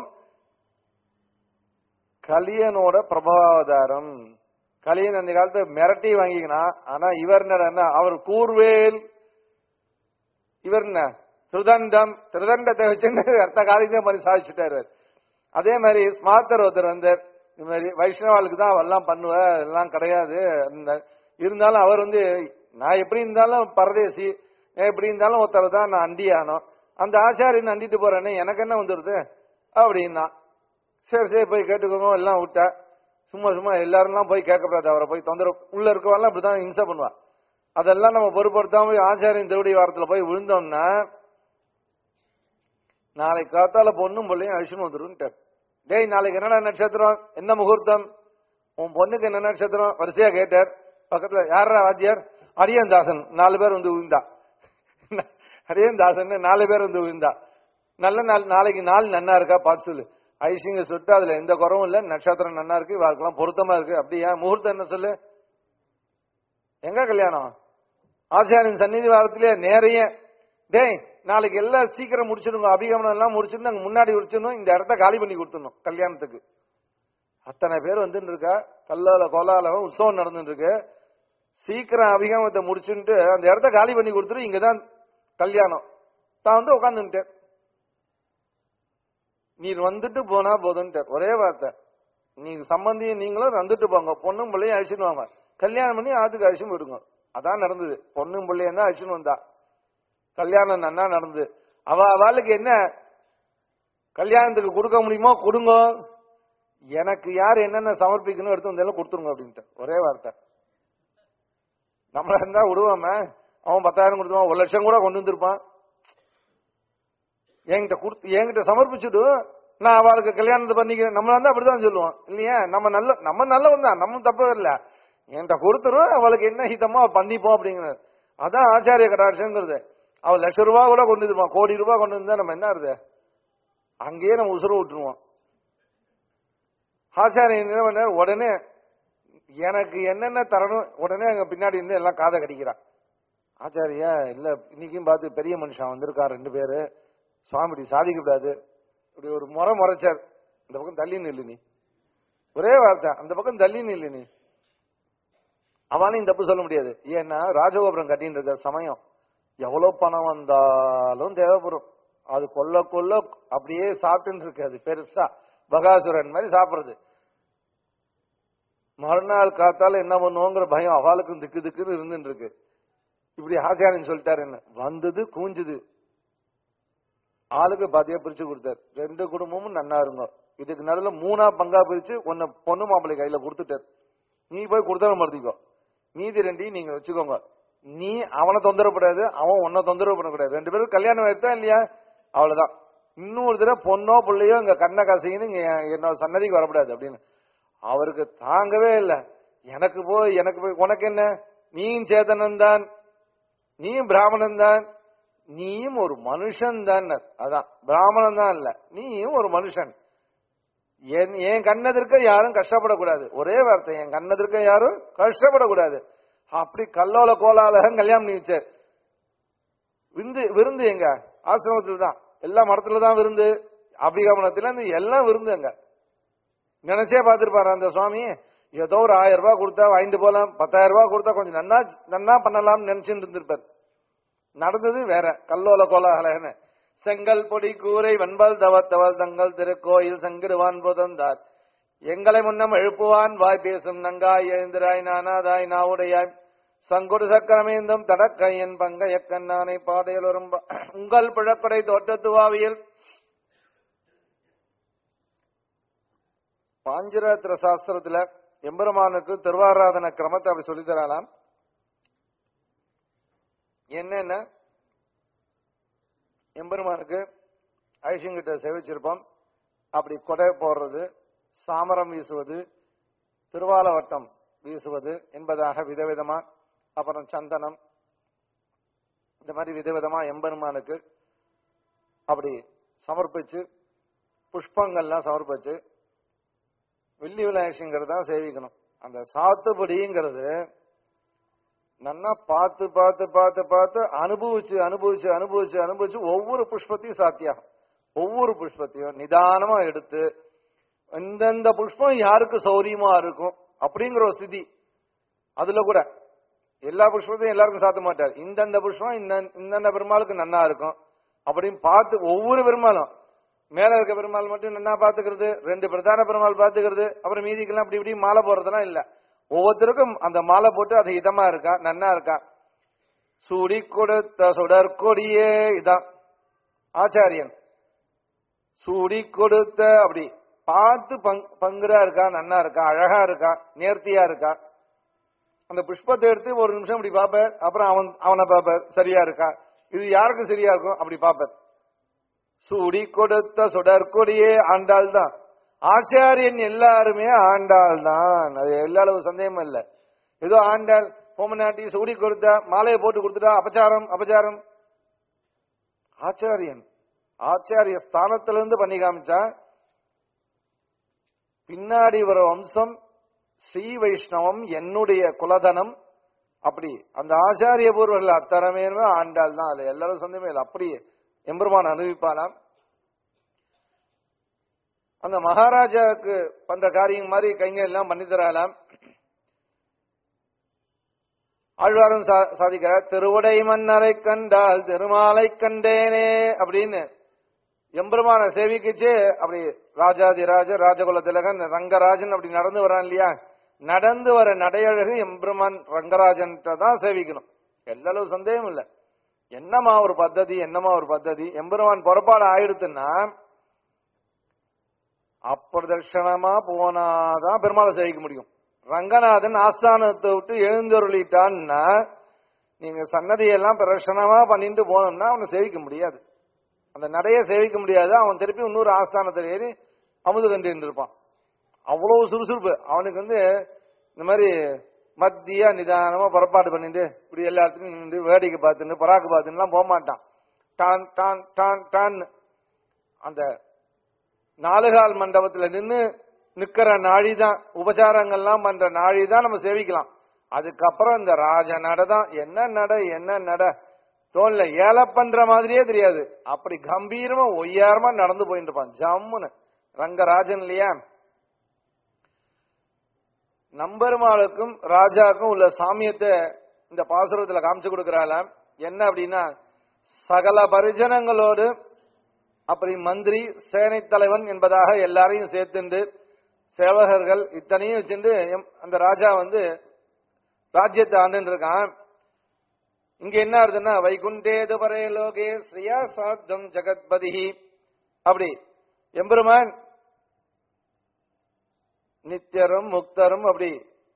கலியனோட பிரபாவதாரம் கலியன் அந்த காலத்துல மிரட்டி வாங்கிக்கணும் ஆனா இவர் என்னடா அவர் கூர்வேல் இவர் என்ன திருதண்டம் திருதண்டத்தை வச்சுட்டு அர்த்த காலிதே மாதிரி சாதிச்சுட்டாரு அதே மாதிரி ஸ்மார்த்தர் ஒருத்தர் வந்தார் இந்த மாதிரி வைஷ்ணவாளுக்கு தான் அவெல்லாம் பண்ணுவ எல்லாம் கிடையாது அந்த இருந்தாலும் அவர் வந்து நான் எப்படி இருந்தாலும் பரதேசி நான் எப்படி இருந்தாலும் ஒருத்தர் தான் நான் அண்டி ஆனோம் அந்த ஆச்சாரியன் அண்டிட்டு போறேன்னு எனக்கு என்ன வந்துடுது அப்படின்னா சரி சரி போய் கேட்டுக்கோங்க எல்லாம் விட்டா சும்மா சும்மா எல்லாரும்லாம் போய் கேட்கக்கூடாது அவரை போய் தொந்தரவு உள்ள இருக்கவெல்லாம் இப்படிதான் இம்சை பண்ணுவா அதெல்லாம் நம்ம பொறுப்படுத்தாம போய் ஆச்சாரியன் திருவடி வாரத்துல போய் விழுந்தோம்னா நாளைக்கு காத்தால பொண்ணும் பிள்ளையும் அழிச்சுன்னு வந்துருன்ட்டார் டேய் நாளைக்கு என்னடா நட்சத்திரம் என்ன முகூர்த்தம் உன் பொண்ணுக்கு என்ன நட்சத்திரம் வரிசையா கேட்டார் பக்கத்துல யாரா வாத்தியார் அரியன் தாசன் நாலு பேர் வந்து விழுந்தா அரியன் தாசன் நாலு பேர் வந்து விழுந்தா நல்ல நாள் நாளைக்கு நாள் நன்னா இருக்கா பார்த்து சொல்லு ஐசிங்க சுட்டு அதுல எந்த குறவும் இல்ல நட்சத்திரம் நன்னா இருக்கு வாழ்க்கலாம் பொருத்தமா இருக்கு அப்படியா முகூர்த்தம் என்ன சொல்லு எங்க கல்யாணம் ஆச்சாரியன் சந்நிதி வாரத்திலே நேரைய டேய் நாளைக்கு எல்லாம் சீக்கிரம் முடிச்சிடுங்க அபிகமனம் எல்லாம் முடிச்சிருந்து அங்க முன்னாடி முடிச்சிடணும் இந்த இடத்த காலி பண்ணி கொடுத்துடணும் கல்யாணத்துக்கு அத்தனை பேர் வந்துட்டு இருக்கா கல்லால கோலாலம் உற்சவம் நடந்துட்டு இருக்கு சீக்கிரம் அபிகமனத்தை முடிச்சுட்டு அந்த இடத்த காலி பண்ணி கொடுத்துட்டு இங்கதான் கல்யாணம் தான் வந்து உட்காந்துட்டேன் நீர் வந்துட்டு போனா போதுன்ட்டார் ஒரே வார்த்தை நீங்க சம்பந்தியும் நீங்களும் வந்துட்டு போங்க பொண்ணும் பிள்ளையும் அழிச்சுன்னு வாங்க கல்யாணம் பண்ணி ஆத்துக்கு அழிச்சுன்னு போயிடுங்க அதான் நடந்தது பொண்ணும் பிள்ளையும் தான் அழிச்சுன்னு வந்தா கல்யாணம் நன்னா நடந்தது அவ அவளுக்கு என்ன கல்யாணத்துக்கு கொடுக்க முடியுமோ கொடுங்க எனக்கு யார் என்னென்ன சமர்ப்பிக்கணும் எடுத்து வந்தாலும் கொடுத்துருங்க அப்படின்ட்டு ஒரே வார்த்தை நம்மள இருந்தா விடுவாம அவன் பத்தாயிரம் கொடுத்துருவான் ஒரு லட்சம் கூட கொண்டு வந்திருப்பான் என்கிட்ட கொடுத்து என்கிட்ட சமர்ப்பிச்சுட்டு நான் அவளுக்கு கல்யாணத்தை பண்ணிக்கிறேன் நம்மள இருந்தா அப்படிதான் சொல்லுவோம் இல்லையா நம்ம நல்ல நம்ம நல்லவன் தான் நம்ம தப்பு இல்ல என்கிட்ட கொடுத்துரும் அவளுக்கு என்ன ஹிதமோ அவ பண்ணிப்போம் அப்படிங்கிறது அதான் ஆச்சாரிய கடாட்சங்கிறது அவள் லட்ச ரூபா கூட கொண்டு வந்துருப்பான் கோடி ரூபாய் கொண்டு வந்தா நம்ம என்ன இருது அங்கேயே நம்ம உசுர விட்டுருவோம் ஆச்சாரியன் என்ன பண்ணார் உடனே எனக்கு என்னென்ன தரணும் உடனே அங்க பின்னாடி இருந்து எல்லாம் காதை கடிக்கிறான் ஆச்சாரியா இல்ல இன்னைக்கும் பார்த்து பெரிய மனுஷன் வந்திருக்கா ரெண்டு பேரு சுவாமி இப்படி சாதிக்க கூடாது இப்படி ஒரு முறை முறைச்சார் இந்த பக்கம் தள்ளி நில்லு நீ ஒரே வார்த்தை அந்த பக்கம் தள்ளி நில்லு நீ அவனையும் தப்பு சொல்ல முடியாது ஏன்னா ராஜகோபுரம் கட்டின்னு இருக்க சமயம் எவ்வளவு பணம் வந்தாலும் தேவைப்படும் அது கொல்ல கொல்ல அப்படியே சாப்பிட்டுன்னு இருக்கு அது பெருசா பகாசுரன் மாதிரி சாப்பிடுறது மறுநாள் காத்தால என்ன பண்ணுவோங்கிற பயம் அவளுக்கும் திக்கு திக்குன்னு இருந்துட்டு இருக்கு இப்படி ஆச்சாரியன் சொல்லிட்டாரு என்ன வந்தது கூஞ்சுது ஆளுக்கு பாத்தியா பிரிச்சு கொடுத்தாரு ரெண்டு குடும்பமும் நன்னா இருங்க இதுக்கு நடுவுல மூணா பங்கா பிரிச்சு ஒன்னு பொண்ணு மாப்பிள்ளை கையில கொடுத்துட்டாரு நீ போய் கொடுத்தாலும் மறுத்திக்கோ மீதி ரெண்டையும் நீங்க வச்சுக்கோங்க நீ அவனை தொந்தரப்படாது அவன் உன்னை தொந்தரவு பண்ணக்கூடாது ரெண்டு பேரும் கல்யாணம் ஆயிடுதா இல்லையா அவ்வளவுதான் இன்னொரு தடவை பொண்ணோ பிள்ளையோ இங்க கண்ணை கசைன்னு இங்க என்னோட சன்னதிக்கு வரக்கூடாது அப்படின்னு அவருக்கு தாங்கவே இல்லை எனக்கு போய் எனக்கு போய் உனக்கு என்ன நீயும் சேதனன் தான் நீயும் பிராமணன் தான் நீயும் ஒரு மனுஷன் தான் அதான் பிராமணன் தான் இல்ல நீயும் ஒரு மனுஷன் என் என் கண்ணதிர்க்க யாரும் கஷ்டப்படக்கூடாது ஒரே வார்த்தை என் கண்ணதிர்க்க யாரும் கஷ்டப்படக்கூடாது அப்படி கல்லோல கோலால கல்யாணம் பண்ணி வச்சார் விருந்து விருந்து எங்க ஆசிரமத்தில் தான் எல்லா மடத்துல தான் விருந்து அபிகமனத்துல இருந்து எல்லாம் விருந்து அங்க நினைச்சே பார்த்திருப்பாரு அந்த சுவாமி ஏதோ ஒரு ஆயிரம் ரூபாய் கொடுத்தா வாங்கிட்டு போலாம் பத்தாயிரம் ரூபாய் கொடுத்தா கொஞ்சம் நன்னா நன்னா பண்ணலாம்னு நினைச்சுட்டு இருந்திருப்பார் நடந்தது வேற கல்லோல கோலாகலன்னு செங்கல் பொடி கூரை வன்பல் தவத்தவல் தங்கள் திருக்கோயில் சங்கிடுவான் புதந்தார் எங்களை முன்னம் எழுப்புவான் வாய் பேசும் நங்காய் எழுந்திராய் நானாதாய் நாவுடையாய் சங்குடு சக்கரமேந்தும் தடக்கையன் பங்க எக்கண்ணானை பாதையில் வரும் உங்கள் பிழக்கடை தோட்டத்துவாவியில் பாஞ்சிராத்திர சாஸ்திரத்துல எம்பெருமானுக்கு திருவாராதன கிரமத்தை அப்படி சொல்லித் தரலாம் என்னன்னா எம்பெருமானுக்கு ஐஷங்கிட்ட சேவிச்சிருப்போம் அப்படி கொடை போடுறது சாமரம் வீசுவது திருவாலவட்டம் வீசுவது என்பதாக விதவிதமா அப்புறம் சந்தனம் இந்த மாதிரி விதவிதமா எம்பெருமானுக்கு அப்படி சமர்ப்பிச்சு புஷ்பங்கள்லாம் சமர்ப்பிச்சு வெள்ளி விநாயகங்கிறது தான் சேவிக்கணும் அந்த சாத்துப்படிங்கிறது நன்னா பார்த்து பார்த்து பார்த்து பார்த்து அனுபவிச்சு அனுபவிச்சு அனுபவிச்சு அனுபவிச்சு ஒவ்வொரு புஷ்பத்தையும் சாத்தியாகும் ஒவ்வொரு புஷ்பத்தையும் நிதானமா எடுத்து இந்தந்த புஷ்பம் யாருக்கு சௌரியமா இருக்கும் அப்படிங்கிற ஒரு ஸ்திதி அதுல கூட எல்லா புஷ்பத்தையும் எல்லாருக்கும் சாத்த மாட்டார் இந்தந்த புஷ்பம் இந்த இந்தந்த பெருமாளுக்கு நன்னா இருக்கும் அப்படின்னு பார்த்து ஒவ்வொரு பெருமாளும் மேல இருக்க பெருமாள் மட்டும் நன்னா பாத்துக்கிறது ரெண்டு பிரதான பெருமாள் பாத்துக்கிறது அப்புறம் மீதிக்கெல்லாம் அப்படி இப்படி மாலை போடுறதெல்லாம் இல்ல ஒவ்வொருத்தருக்கும் அந்த மாலை போட்டு அது இதமா இருக்கா நன்னா இருக்கா சூடி கொடுத்த சுடற்கொடியே இதான் ஆச்சாரியன் சூடி கொடுத்த அப்படி பார்த்து பங்- பங்குரா இருக்கா நன்னா இருக்கா அழகா இருக்கா நேர்த்தியா இருக்கா அந்த புஷ்பத்தை எடுத்து ஒரு நிமிஷம் இப்படி பார்ப்பார் அப்புறம் அவன் அவனை பார்ப்பார் சரியா இருக்கா இது யாருக்கு சரியா இருக்கும் அப்படி பார்ப்பார் சூடி கொடுத்த சுடற்கொடியே ஆண்டாள் தான் ஆச்சாரியன் எல்லாருமே ஆண்டாள் தான் அது எல்லா அளவு சந்தேகமும் இல்ல ஏதோ ஆண்டாள் பொம்மநாட்டி சூடி கொடுத்தா மாலையை போட்டு கொடுத்துட்டா அபச்சாரம் அபச்சாரம் ஆச்சாரியன் ஆச்சாரிய ஸ்தானத்திலிருந்து பண்ணி காமிச்சா பின்னாடி வர வம்சம் ஸ்ரீ வைஷ்ணவம் என்னுடைய குலதனம் அப்படி அந்த ஆச்சாரிய பூர்வர்கள் அத்தனமே ஆண்டாள் தான் அதுல எல்லாரும் சந்தேகமே இல்லை அப்படியே எம்பெருமான் அனுபவிப்பானாம் அந்த மகாராஜாவுக்கு பண்ற காரியம் மாதிரி கைங்க எல்லாம் பண்ணி தரலாம் ஆழ்வாரும் சா- சாதிக்கிறார் திருவுடை மன்னரை கண்டால் திருமாலை கண்டேனே அப்படின்னு எம்பெருமான சேவிக்குச்சு அப்படி ராஜாதிராஜ ராஜகுல திலகன் ரங்கராஜன் அப்படி நடந்து வரான் இல்லையா நடந்து வர நடையழகு எம்பெருமான் ரங்கராஜன் தான் சேவிக்கணும் எல்லாரும் சந்தேகம் இல்ல என்னமா ஒரு பத்ததி என்னமா ஒரு பத்ததி எம்பெருமான் புறப்பாடு ஆயிடுத்துன்னா அப்பிரதட்சணமா போனாதான் பெருமாளை சேவிக்க முடியும் ரங்கநாதன் ஆஸ்தானத்தை விட்டு எழுந்தருளிட்டான்னா நீங்க சன்னதியெல்லாம் பிரதட்சணமா பண்ணிட்டு போனோம்னா அவனை சேவிக்க முடியாது அந்த நடைய சேவிக்க முடியாது அவன் திருப்பி இன்னொரு ஆஸ்தானத்தில் ஏறி அமுது கண்டு இருப்பான் அவ்வளவு சுறுசுறுப்பு அவனுக்கு வந்து இந்த மாதிரி மத்தியா நிதானமா புறப்பாடு பண்ணிட்டு இப்படி எல்லா இடத்துலயும் நின்று வேடிக்கை பார்த்துட்டு பராக்கு பார்த்துட்டுலாம் போக மாட்டான் டான் டான் டான் டான் அந்த நாலுகால் மண்டபத்துல நின்னு நிக்கிற நாழி தான் உபச்சாரங்கள்லாம் பண்ற நாழி தான் நம்ம சேவிக்கலாம் அதுக்கப்புறம் இந்த ராஜ நட தான் என்ன நட என்ன நட தோல்ல ஏல பண்ற மாதிரியே தெரியாது அப்படி கம்பீரமா ஒய்யாரமா நடந்து போயிட்டு இருப்பான் ஜம்முன்னு ரங்கராஜன் இல்லையா நம்பெருமாளுக்கும் ராஜாக்கும் உள்ள சாமியத்தை இந்த பாசுரத்துல காமிச்சு கொடுக்கறாளாம் என்ன அப்படின்னா சகல பரிஜனங்களோடு அப்படி மந்திரி சேனை தலைவன் என்பதாக எல்லாரையும் சேர்த்துண்டு சேவகர்கள் இத்தனையும் வச்சுட்டு எம்- அந்த ராஜா வந்து ராஜ்யத்தை ஆண்டுன்னு இருக்கான் இங்க என்ன ஆகுதுன்னா வைகுண்டேது பரே லோகே ஸ்ரீயா சாத்தம் ஜெகத்பதிஹி அப்படி எம்பெருமான் நித்தியரும் முக்தரும் அப்படி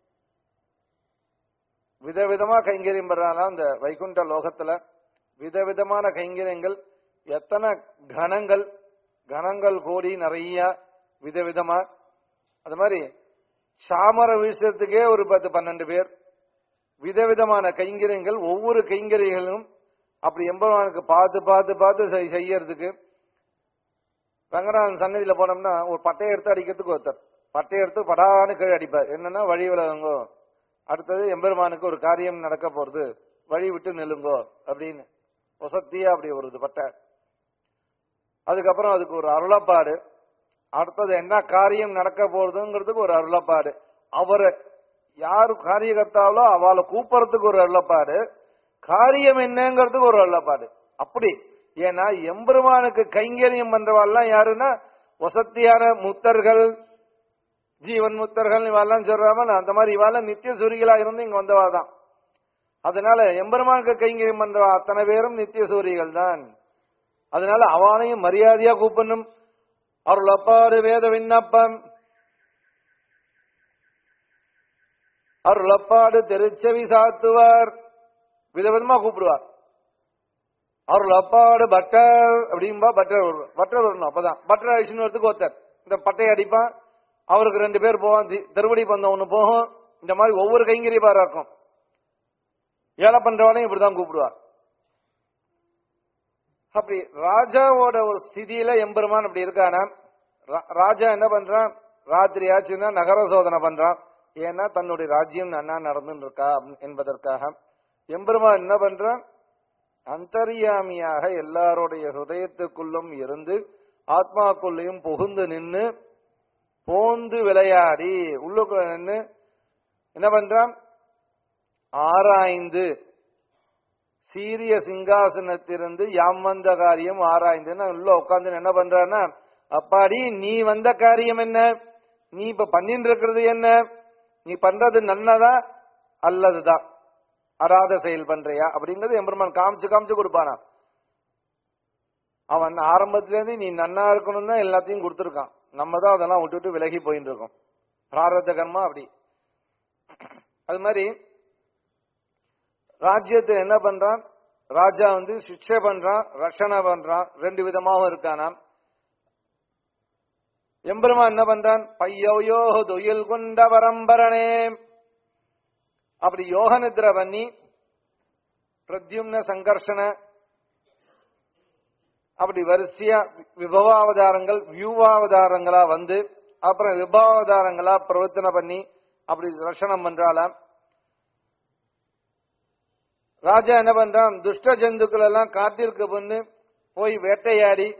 விதவிதமா கைங்கரியம் பண்றாங்க அந்த வைகுண்ட லோகத்துல விதவிதமான கைங்கரியங்கள் எத்தனை கணங்கள் கணங்கள் கோடி நிறைய விதவிதமா அது மாதிரி சாமர வீசத்துக்கே ஒரு பத்து பன்னெண்டு பேர் விதவிதமான கைங்கரியங்கள் ஒவ்வொரு கைங்கரியங்களும் அப்படி எம்பெருமானுக்கு பார்த்து பார்த்து பார்த்து செய்- செய்யறதுக்கு ரங்கநாதன் சன்னதியில போனோம்னா ஒரு பட்டையை எடுத்து அடிக்கிறதுக்கு ஒருத்தர் பட்டையை எடுத்து படான்னு கீழே அடிப்பார் என்னன்னா வழி விலகுங்கோ அடுத்தது எம்பெருமானுக்கு ஒரு காரியம் நடக்க போறது வழி விட்டு நில்லுங்கோ அப்படின்னு வசத்தியா அப்படி ஒரு இது பட்டை அதுக்கப்புறம் அதுக்கு ஒரு அருளப்பாடு அடுத்தது என்ன காரியம் நடக்க போறதுங்கிறதுக்கு ஒரு அருளப்பாடு அவரை யாரு காரியகர்த்தாவளோ அவளை கூப்பிடறதுக்கு ஒரு அருளப்பாடு காரியம் என்னங்கிறதுக்கு ஒரு அருளப்பாடு அப்படி ஏன்னா எம்பெருமானுக்கு கைங்கரியம் பண்றவாள்லாம் யாருன்னா வசத்தியான முத்தர்கள் ஜீவன் முத்தர்கள் இவாள்லாம் சொல்றாம அந்த மாதிரி இவாள நித்திய சூரிகளா இருந்து இங்க வந்தவா தான் அதனால எம்பெருமானுக்கு கைங்கரியம் பண்றவா அத்தனை பேரும் நித்திய சூரிகள் தான் அதனால அவனையும் மரியாதையா கூப்பிடணும் அருள் அப்பாடு வேத விண்ணப்பம் அருள் அப்பாடு திருச்செவி சாத்துவார் விதவிதமா கூப்பிடுவார் அருள் அப்பாடு பட்டர் அப்படின்பா பட்டர் வருவார். பட்டர் வரணும் அப்பதான் பட்டர் அழிச்சுன்னு வரதுக்கு ஒருத்தர் இந்த பட்டையை அடிப்பான் அவருக்கு ரெண்டு பேர் போவான் தி- திருவடி பந்தம் ஒண்ணு போகும் இந்த மாதிரி ஒவ்வொரு கைங்கரியப்பாரா இருக்கும் ஏழை பண்றவனையும் இப்படிதான் கூப்பிடுவார் அப்படி ராஜாவோட ஒரு ஸ்திதியில எம்பெருமான் அப்படி இருக்கானா ரா- ராஜா என்ன பண்றான் ராத்திரி ஆச்சுன்னா நகர சோதனை பண்றான் ஏன்னா தன்னுடைய ராஜ்யம் நன்னா நடந்துன்னு இருக்கா என்பதற்காக எம்பெருமான் என்ன பண்றான் அந்தரியாமியாக எல்லாருடைய ஹிருதயத்துக்குள்ளும் இருந்து ஆத்மாக்குள்ளேயும் புகுந்து நின்னு போந்து விளையாடி உள்ளுக்குள்ள நின்னு என்ன பண்றான் ஆராய்ந்து சீரிய சிங்காசனத்திலிருந்து யாம் வந்த காரியம் ஆராய்ந்துன்னு உள்ள உட்கார்ந்து என்ன பண்றான்னா அப்பாடி நீ வந்த காரியம் என்ன நீ இப்ப பண்ணிட்டு இருக்கிறது என்ன நீ பண்றது நன்னதா அல்லதுதான் அராத செயல் பண்றியா அப்படிங்கறது எம்பெருமான் காமிச்சு காமிச்சு கொடுப்பானா அவன் ஆரம்பத்திலேருந்து நீ நன்னா இருக்கணும் தான் எல்லாத்தையும் கொடுத்துருக்கான் நம்ம தான் அதெல்லாம் விட்டுட்டு விலகி போயிட்டு இருக்கோம் பிராரத்த கர்மா அப்படி அது மாதிரி ராஜ்யத்தை என்ன பண்றான் ராஜா வந்து சிக்ஷை பண்றான் ரஷணை பண்றான் ரெண்டு விதமாவும் இருக்கானாம் எம்பெருமான் என்ன பண்றான் பையோயோ துயில் கொண்ட பரம்பரனே அப்படி யோக நித்ரை பண்ணி பிரத்யும்ன சங்கர்ஷண அப்படி வரிசையா விபவாவதாரங்கள் வியூவாவதாரங்களா வந்து அப்புறம் விபாவதாரங்களா பிரவர்த்தனை பண்ணி அப்படி ரஷணம் பண்றாளாம் ராஜா என்ன பண்றான் துஷ்ட ஜந்துக்கள் எல்லாம் காட்டிற்கு வந்து போய் வேட்டையாடி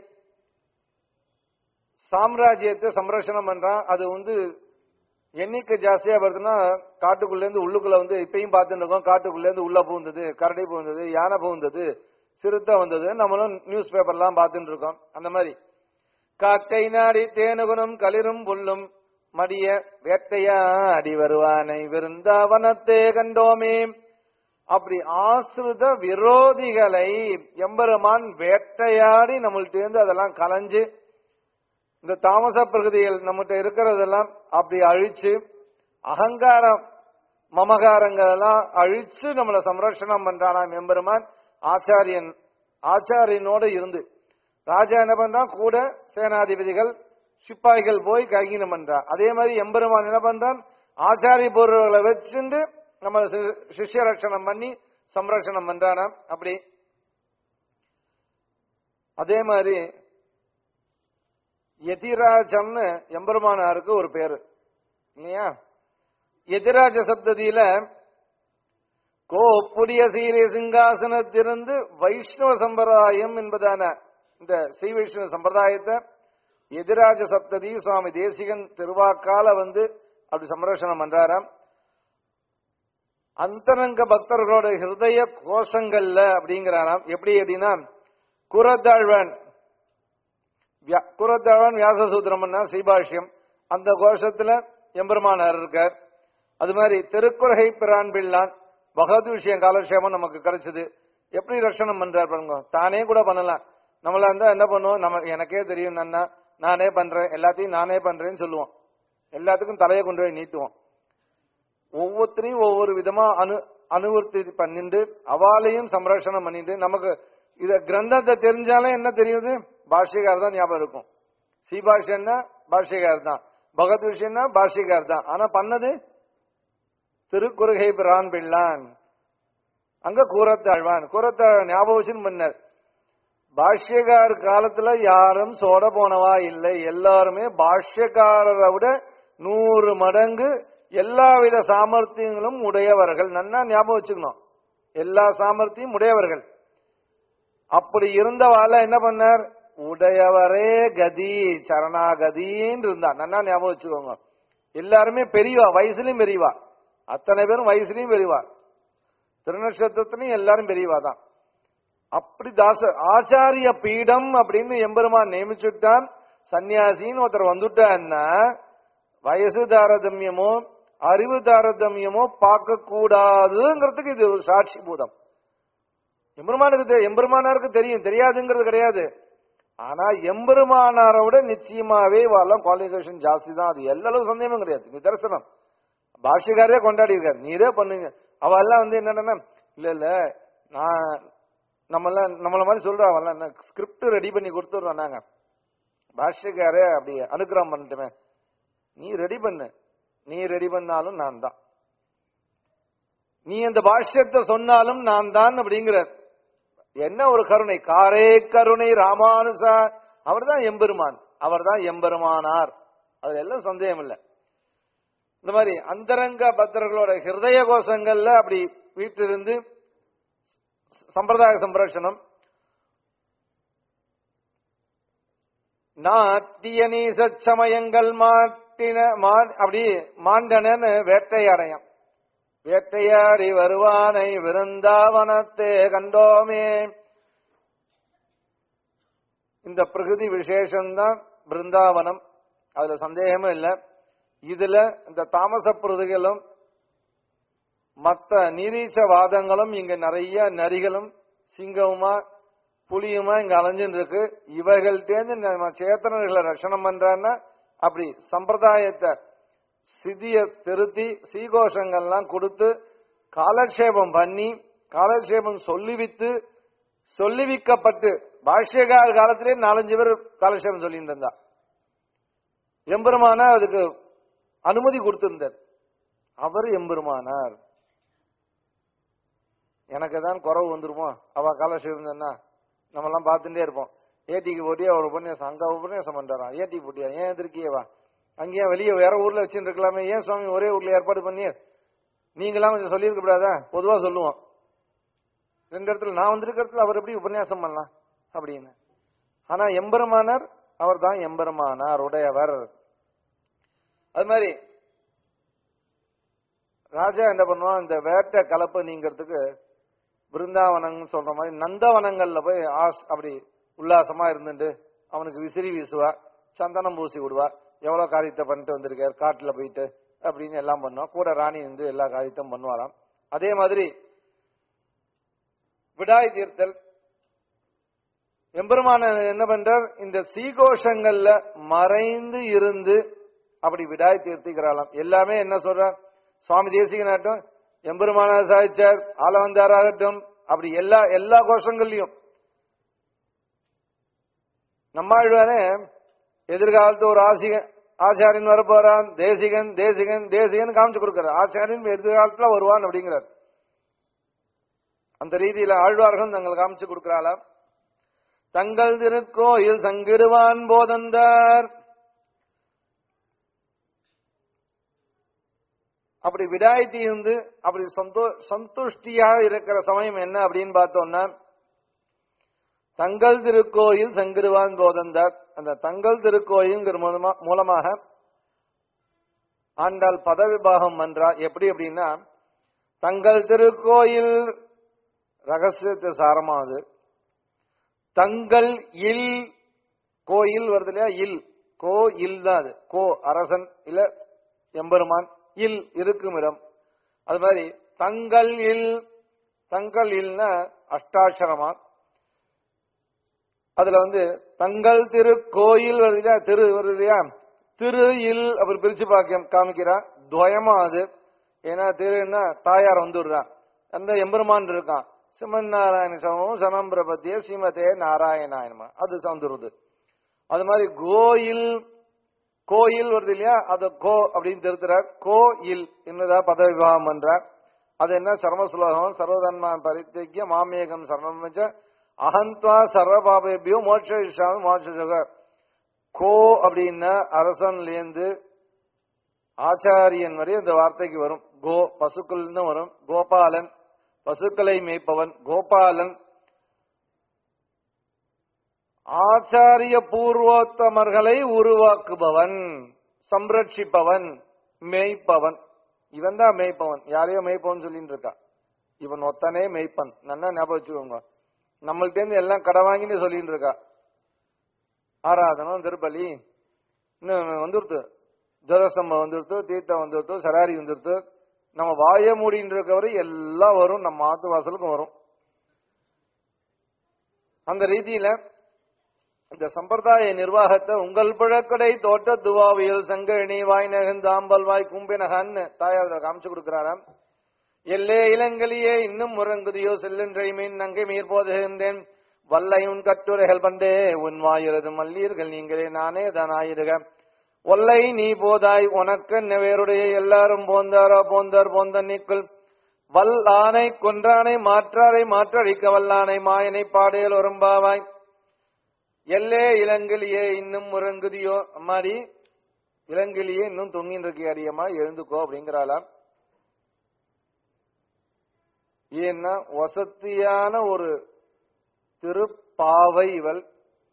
சாம்ராஜ்யத்தை சம்ரட்சணம் பண்றான் அது வந்து எண்ணிக்கை ஜாஸ்தியா வருதுன்னா காட்டுக்குள்ள இருந்து உள்ளுக்குள்ள வந்து இப்பயும் பார்த்துட்டு இருக்கோம் காட்டுக்குள்ள இருந்து உள்ள புகுந்தது கரடி புகுந்தது யானை புகுந்தது சிறுத்தை வந்தது நம்மளும் நியூஸ் பேப்பர்லாம் பார்த்துட்டு இருக்கோம் அந்த மாதிரி காக்கை நாடி தேனுகுணம் களிரும் புல்லும் மடிய வேட்டையாடி வருவானை விருந்தாவனத்தே கண்டோமே அப்படி ஆசிரித விரோதிகளை எம்பெருமான் வேட்டையாடி நம்மள்ட்ட இருந்து அதெல்லாம் கலைஞ்சு இந்த தாமச பிரகதிகள் நம்மகிட்ட இருக்கிறதெல்லாம் அப்படி அழிச்சு அகங்காரம் மமகாரங்கள் எல்லாம் அழிச்சு நம்மளை சம்ரட்சணம் பண்றானாம் எம்பெருமான் ஆச்சாரியன் ஆச்சாரியனோட இருந்து ராஜா என்ன பண்றான் கூட சேனாதிபதிகள் சிப்பாய்கள் போய் கைகினம் பண்றான் அதே மாதிரி எம்பெருமான் என்ன பண்றான் ஆச்சாரிய பொருள்களை வச்சுண்டு நம்ம சி- சிஷ்ய ரட்சணம் பண்ணி சம்ரட்சணம் பண்றானாம் அப்படி அதே மாதிரி எதிராஜம்னு எம்பெருமானாருக்கு ஒரு பேரு இல்லையா எதிராஜ சப்ததியில கோப்புடைய சீரிய சிங்காசனத்திலிருந்து வைஷ்ணவ சம்பிரதாயம் என்பதான இந்த ஸ்ரீ வைஷ்ணவ சம்பிரதாயத்தை எதிராஜ சப்ததி சுவாமி தேசிகன் திருவாக்கால வந்து அப்படி சம்ரட்சணம் பண்றாராம் அந்தரங்க பக்தர்களோட ஹிருதய கோஷங்கள்ல அப்படிங்கிறாராம் எப்படி அப்படின்னா குரத்தாழ்வன் வியா- குரத்தாழ்வன் வியாசசூத்திரம்னா ஸ்ரீபாஷ்யம் அந்த கோஷத்துல எம்பெருமானார் இருக்கார் அது மாதிரி திருக்குறகை பிரான் பிள்ளான் பகவத் விஷயம் காலக்ஷேமம் நமக்கு கிடைச்சது எப்படி ரட்சணம் பண்றார் பாருங்க தானே கூட பண்ணலாம் நம்மளா இருந்தா என்ன பண்ணுவோம் நம்ம எனக்கே தெரியும் நன்னா நானே பண்றேன் எல்லாத்தையும் நானே பண்றேன்னு சொல்லுவோம் எல்லாத்துக்கும் தலையை கொண்டு போய் நீட்டுவோம் ஒவ்வொருத்தரையும் ஒவ்வொரு விதமா அனு அனுவர்த்தி பண்ணிட்டு அவாலையும் சம்ரட்சணம் பண்ணிட்டு நமக்கு இத கிரந்தத்தை தெரிஞ்சாலே என்ன தெரியுது பாஷ்யக்கார் தான் ஞாபகம் இருக்கும் ஸ்ரீபாஷ்யன்னா பாஷ்யக்கார் தான் பகவத் விஷயம்னா பாஷ்யக்கார் தான் ஆனா பண்ணது திருக்குறுகை பிரான் பிள்ளான் அங்க கூறத்தாழ்வான் கூறத்தாழ்வான் ஞாபகம் வச்சுன்னு பண்ணார் பாஷ்யக்கார் காலத்துல யாரும் சோட போனவா இல்லை எல்லாருமே பாஷ்யக்காரரை விட நூறு மடங்கு எல்லாவித சாமர்த்தியங்களும் உடையவர்கள் நன்னா ஞாபகம் வச்சுக்கணும் எல்லா சாமர்த்தியம் உடையவர்கள் அப்படி இருந்தவால என்ன பண்ணார் உடையவரே கதி சரணாகதின்னு இருந்தா நன்னா ஞாபகம் வச்சுக்கோங்க எல்லாருமே பெரியவா வயசுலயும் பெரியவா அத்தனை பேரும் வயசுலயும் பெரியவா திருநட்சத்திரத்திலையும் எல்லாரும் பெரியவா தான் அப்படி தாச ஆச்சாரிய பீடம் அப்படின்னு எம்பெருமான் நியமிச்சுட்டான் சன்னியாசின்னு ஒருத்தர் வந்துட்டான்னா வயசு தாரதமியமோ அறிவு தாரதமியமோ பார்க்க கூடாதுங்கிறதுக்கு இது ஒரு சாட்சி பூதம் எம்பெருமானுக்கு தெ- எம்பெருமானாருக்கு தெரியும் தெரியாதுங்கிறது கிடையாது ஆனா எம்பெருமானாரை விட நிச்சயமாவே வரலாம் குவாலிஃபிகேஷன் ஜாஸ்தி தான் அது எல்லா அளவு சந்தேகமும் கிடையாது நிதர்சனம் பாஷ்யக்காரே கொண்டாடி இருக்காரு நீரே பண்ணுங்க அவ எல்லாம் வந்து என்னன்னா இல்ல இல்ல நான் நம்மளாம் நம்மள மாதிரி சொல்றோம் அவெல்லாம் என்ன ஸ்கிரிப்ட் ரெடி பண்ணி கொடுத்துடுறோம் நாங்க பாஷ்யக்காரே அப்படி அனுகிரகம் பண்ணிட்டுமே நீ ரெடி பண்ணு நீ ரெடி பண்ணாலும் நான் தான் நீ அந்த பாஷ்யத்தை சொன்னாலும் நான் தான் அப்படிங்கிறார் என்ன ஒரு கருணை காரே கருணை ராமானுசா அவர்தான் எம்பெருமான் அவர்தான் எம்பெருமானார் அதுல எல்லாம் சந்தேகம் இல்லை இந்த மாதிரி அந்தரங்க பக்தர்களோட ஹிருதய கோஷங்கள்ல அப்படி வீட்டிலிருந்து சம்பிரதாய சம்ரட்சணம் நாட்டிய நீசச்சமயங்கள் மாட்டின மா- அப்படி மாண்டனன்னு வேட்டையாடையம் வேட்டையாடி வருவானை விருந்தாவனத்தே கண்டோமே இந்த பிரகிருதி விசேஷம்தான் பிருந்தாவனம் அதுல சந்தேகமே இல்லை இதுல இந்த தாமச பிரதிகளும் மற்ற நீரீச்ச வாதங்களும் இங்க நிறைய நரிகளும் சிங்கமுமா புலியுமா இங்க அலைஞ்சுட்டு இருக்கு இவைகள்டேந்து நம்ம சேத்தனர்களை ரட்சணம் பண்றான்னா அப்படி சம்பிரதாயத்தை சிதிய திருத்தி சீகோஷங்கள்லாம் கொடுத்து காலக்ஷேபம் பண்ணி காலக்ஷேபம் சொல்லிவித்து சொல்லிவிக்கப்பட்டு பாஷ்யகால காலத்திலே நாலஞ்சு பேர் காலக்ஷேபம் சொல்லிட்டு இருந்தா எம்பெருமானார் அதுக்கு அனுமதி கொடுத்திருந்தார் அவர் எம்பெருமானார் எனக்கு தான் குறவு வந்துருமோ அவ காலக்ஷேபம் சொன்னா நம்ம எல்லாம் பார்த்துட்டே இருப்போம் ஏடிக்கு போட்டியா ஒரு உபன்யாசம் அங்க உபன்யாசம் பண்றாராம் ஏடி போட்டியா ஏன் எதிர்க்கியவா அங்கேயே வெளியே வேற ஊர்ல வச்சுட்டு இருக்கலாமே ஏன் சுவாமி ஒரே ஊர்ல ஏற்பாடு பண்ணி நீங்களாம் கொஞ்சம் சொல்லியிருக்க கூடாதா பொதுவா சொல்லுவோம் ரெண்டு இடத்துல நான் வந்திருக்க இடத்துல அவர் எப்படி உபன்யாசம் பண்ணலாம் அப்படின்னு ஆனா எம்பெருமானார் அவர் தான் எம்பெருமானார் உடையவர் அது மாதிரி ராஜா என்ன பண்ணுவான் இந்த வேட்டை கலப்பை நீங்கிறதுக்கு பிருந்தாவனம் சொல்ற மாதிரி நந்தவனங்கள்ல போய் ஆஸ் அப்படி உல்லாசமா இருந்துட்டு அவனுக்கு விசிறி வீசுவா சந்தனம் பூசி விடுவா எவ்வளவு காரியத்தை பண்ணிட்டு வந்திருக்கார் காட்டுல போயிட்டு அப்படின்னு எல்லாம் பண்ணுவோம் கூட ராணி இருந்து எல்லா காரியத்தையும் பண்ணுவாராம் அதே மாதிரி விடாய் தீர்த்தல் எம்பெருமான என்ன பண்றார் இந்த சீகோஷங்கள்ல மறைந்து இருந்து அப்படி விடாய் தீர்த்திக்கிறாளாம் எல்லாமே என்ன சொல்றார் சுவாமி தேசிகனாட்டும் எம்பெருமான சாதிச்சார் ஆலவந்தாராகட்டும் அப்படி எல்லா எல்லா கோஷங்கள்லயும் நம்மாழ்வானே எதிர்காலத்து ஒரு ஆசிக ஆச்சாரியன் வரப்போறான் தேசிகன் தேசிகன் தேசிகன் காமிச்சு கொடுக்கிறார் ஆச்சாரியன் எதிர்காலத்துல வருவான் அப்படிங்கிறார் அந்த ரீதியில ஆழ்வார்கள் தங்கள் காமிச்சு கொடுக்கிறாளாம் தங்கள் திருக்கோயில் சங்கிடுவான் போதந்தார் அப்படி விடாயத்தி இருந்து அப்படி சந்தோ சந்துஷ்டியா இருக்கிற சமயம் என்ன அப்படின்னு பார்த்தோம்னா தங்கள் திருக்கோயில் செங்கிருவான் போதந்தார் அந்த தங்கள் திருக்கோயில்ங்கிற மூலமா மூலமாக ஆண்டாள் பதவிபாகம் பண்றா எப்படி அப்படின்னா தங்கள் திருக்கோயில் ரகசியத்தை சாரமானது தங்கள் இல் கோயில் வருது இல்லையா இல் கோ இல் தான் அது கோ அரசன் இல்ல எம்பெருமான் இல் இருக்கும் இடம் அது மாதிரி தங்கள் இல் தங்கள் இல்னா அஷ்டாட்சரமா அதுல வந்து தங்கள் திரு கோயில் வருது இல்லையா திரு வருது இல்லையா திரு இல் அவர் பிரிச்சு பார்க்க காமிக்கிறான் துவயமா அது ஏன்னா திருன்னா தாயார் வந்துடுறான் அந்த எம்பெருமான் இருக்கான் சிமன் நாராயண சமமும் சமம் பிரபத்திய ஸ்ரீமதே நாராயணாயனமா அது வந்துருது அது மாதிரி கோயில் கோயில் வருது இல்லையா அது கோ அப்படின்னு திருத்துறார் கோயில் என்னதான் பத விவாகம் பண்றார் அது என்ன சர்மசுலோகம் சர்வதன்மா பரித்திய மாமேகம் சர்வம் வச்ச அகந்த்வா சர்வபாபேபியோ மோட்ச இஷாமி மோட்ச கோ அப்படின்னா அரசன்லேருந்து ஆச்சாரியன் வரை இந்த வார்த்தைக்கு வரும் கோ பசுக்கள் வரும் கோபாலன் பசுக்களை மேய்ப்பவன் கோபாலன் ஆச்சாரிய பூர்வோத்தமர்களை உருவாக்குபவன் சம்ரட்சிப்பவன் மேய்ப்பவன் இவன் தான் மேய்ப்பவன் யாரையோ மேய்ப்பவன் சொல்லிட்டு இருக்கா இவன் ஒத்தனே மேய்ப்பன் நல்லா ஞாபகம் வச்சுக்கோங்க நம்மள்ட்ட இருந்து எல்லாம் கடை வாங்கின்னு சொல்லிட்டு இருக்கா ஆராதனம் திருப்பலி இன்னும் வந்துருத்து ஜலசம்பம் வந்துருத்து தீர்த்தம் வந்துருத்து சராரி வந்துருத்து நம்ம வாய மூடின்னு இருக்கவரை எல்லாம் வரும் நம்ம ஆத்து வாசலுக்கும் வரும் அந்த ரீதியில இந்த சம்பிரதாய நிர்வாகத்தை உங்கள் பிழக்கடை தோட்ட துவாவியல் சங்கழனி வாய் நகந்தாம்பல் வாய் கும்பினகன்னு தாயார் காமிச்சு கொடுக்கிறாராம் எல்லே இளங்கலியே இன்னும் முறங்குதியோ செல்லுன்றை மீன் நங்கை மீர் போதுகின்றேன் வல்லை உன் கட்டுரைகள் பண்டே உன் வாயிரது மல்லீர்கள் நீங்களே நானே தானாயிருக ஒல்லை நீ போதாய் உனக்கு வேறுடைய எல்லாரும் போந்தாரோ போந்தார் போந்த நீக்குள் வல் ஆனை கொன்றானை மாற்றாரை மாற்றழிக்க வல்லானை மாயனை பாடையல் ஒரும்பாவாய் எல்லே இளங்கிலியே இன்னும் முறங்குதியோ அம்மாடி இளங்கிலியே இன்னும் தொங்கின்னு இருக்கு அடியம்மா எழுந்துக்கோ அப்படிங்கிறாளாம் ஏன்னா வசத்தியான ஒரு திருப்பாவை இவள்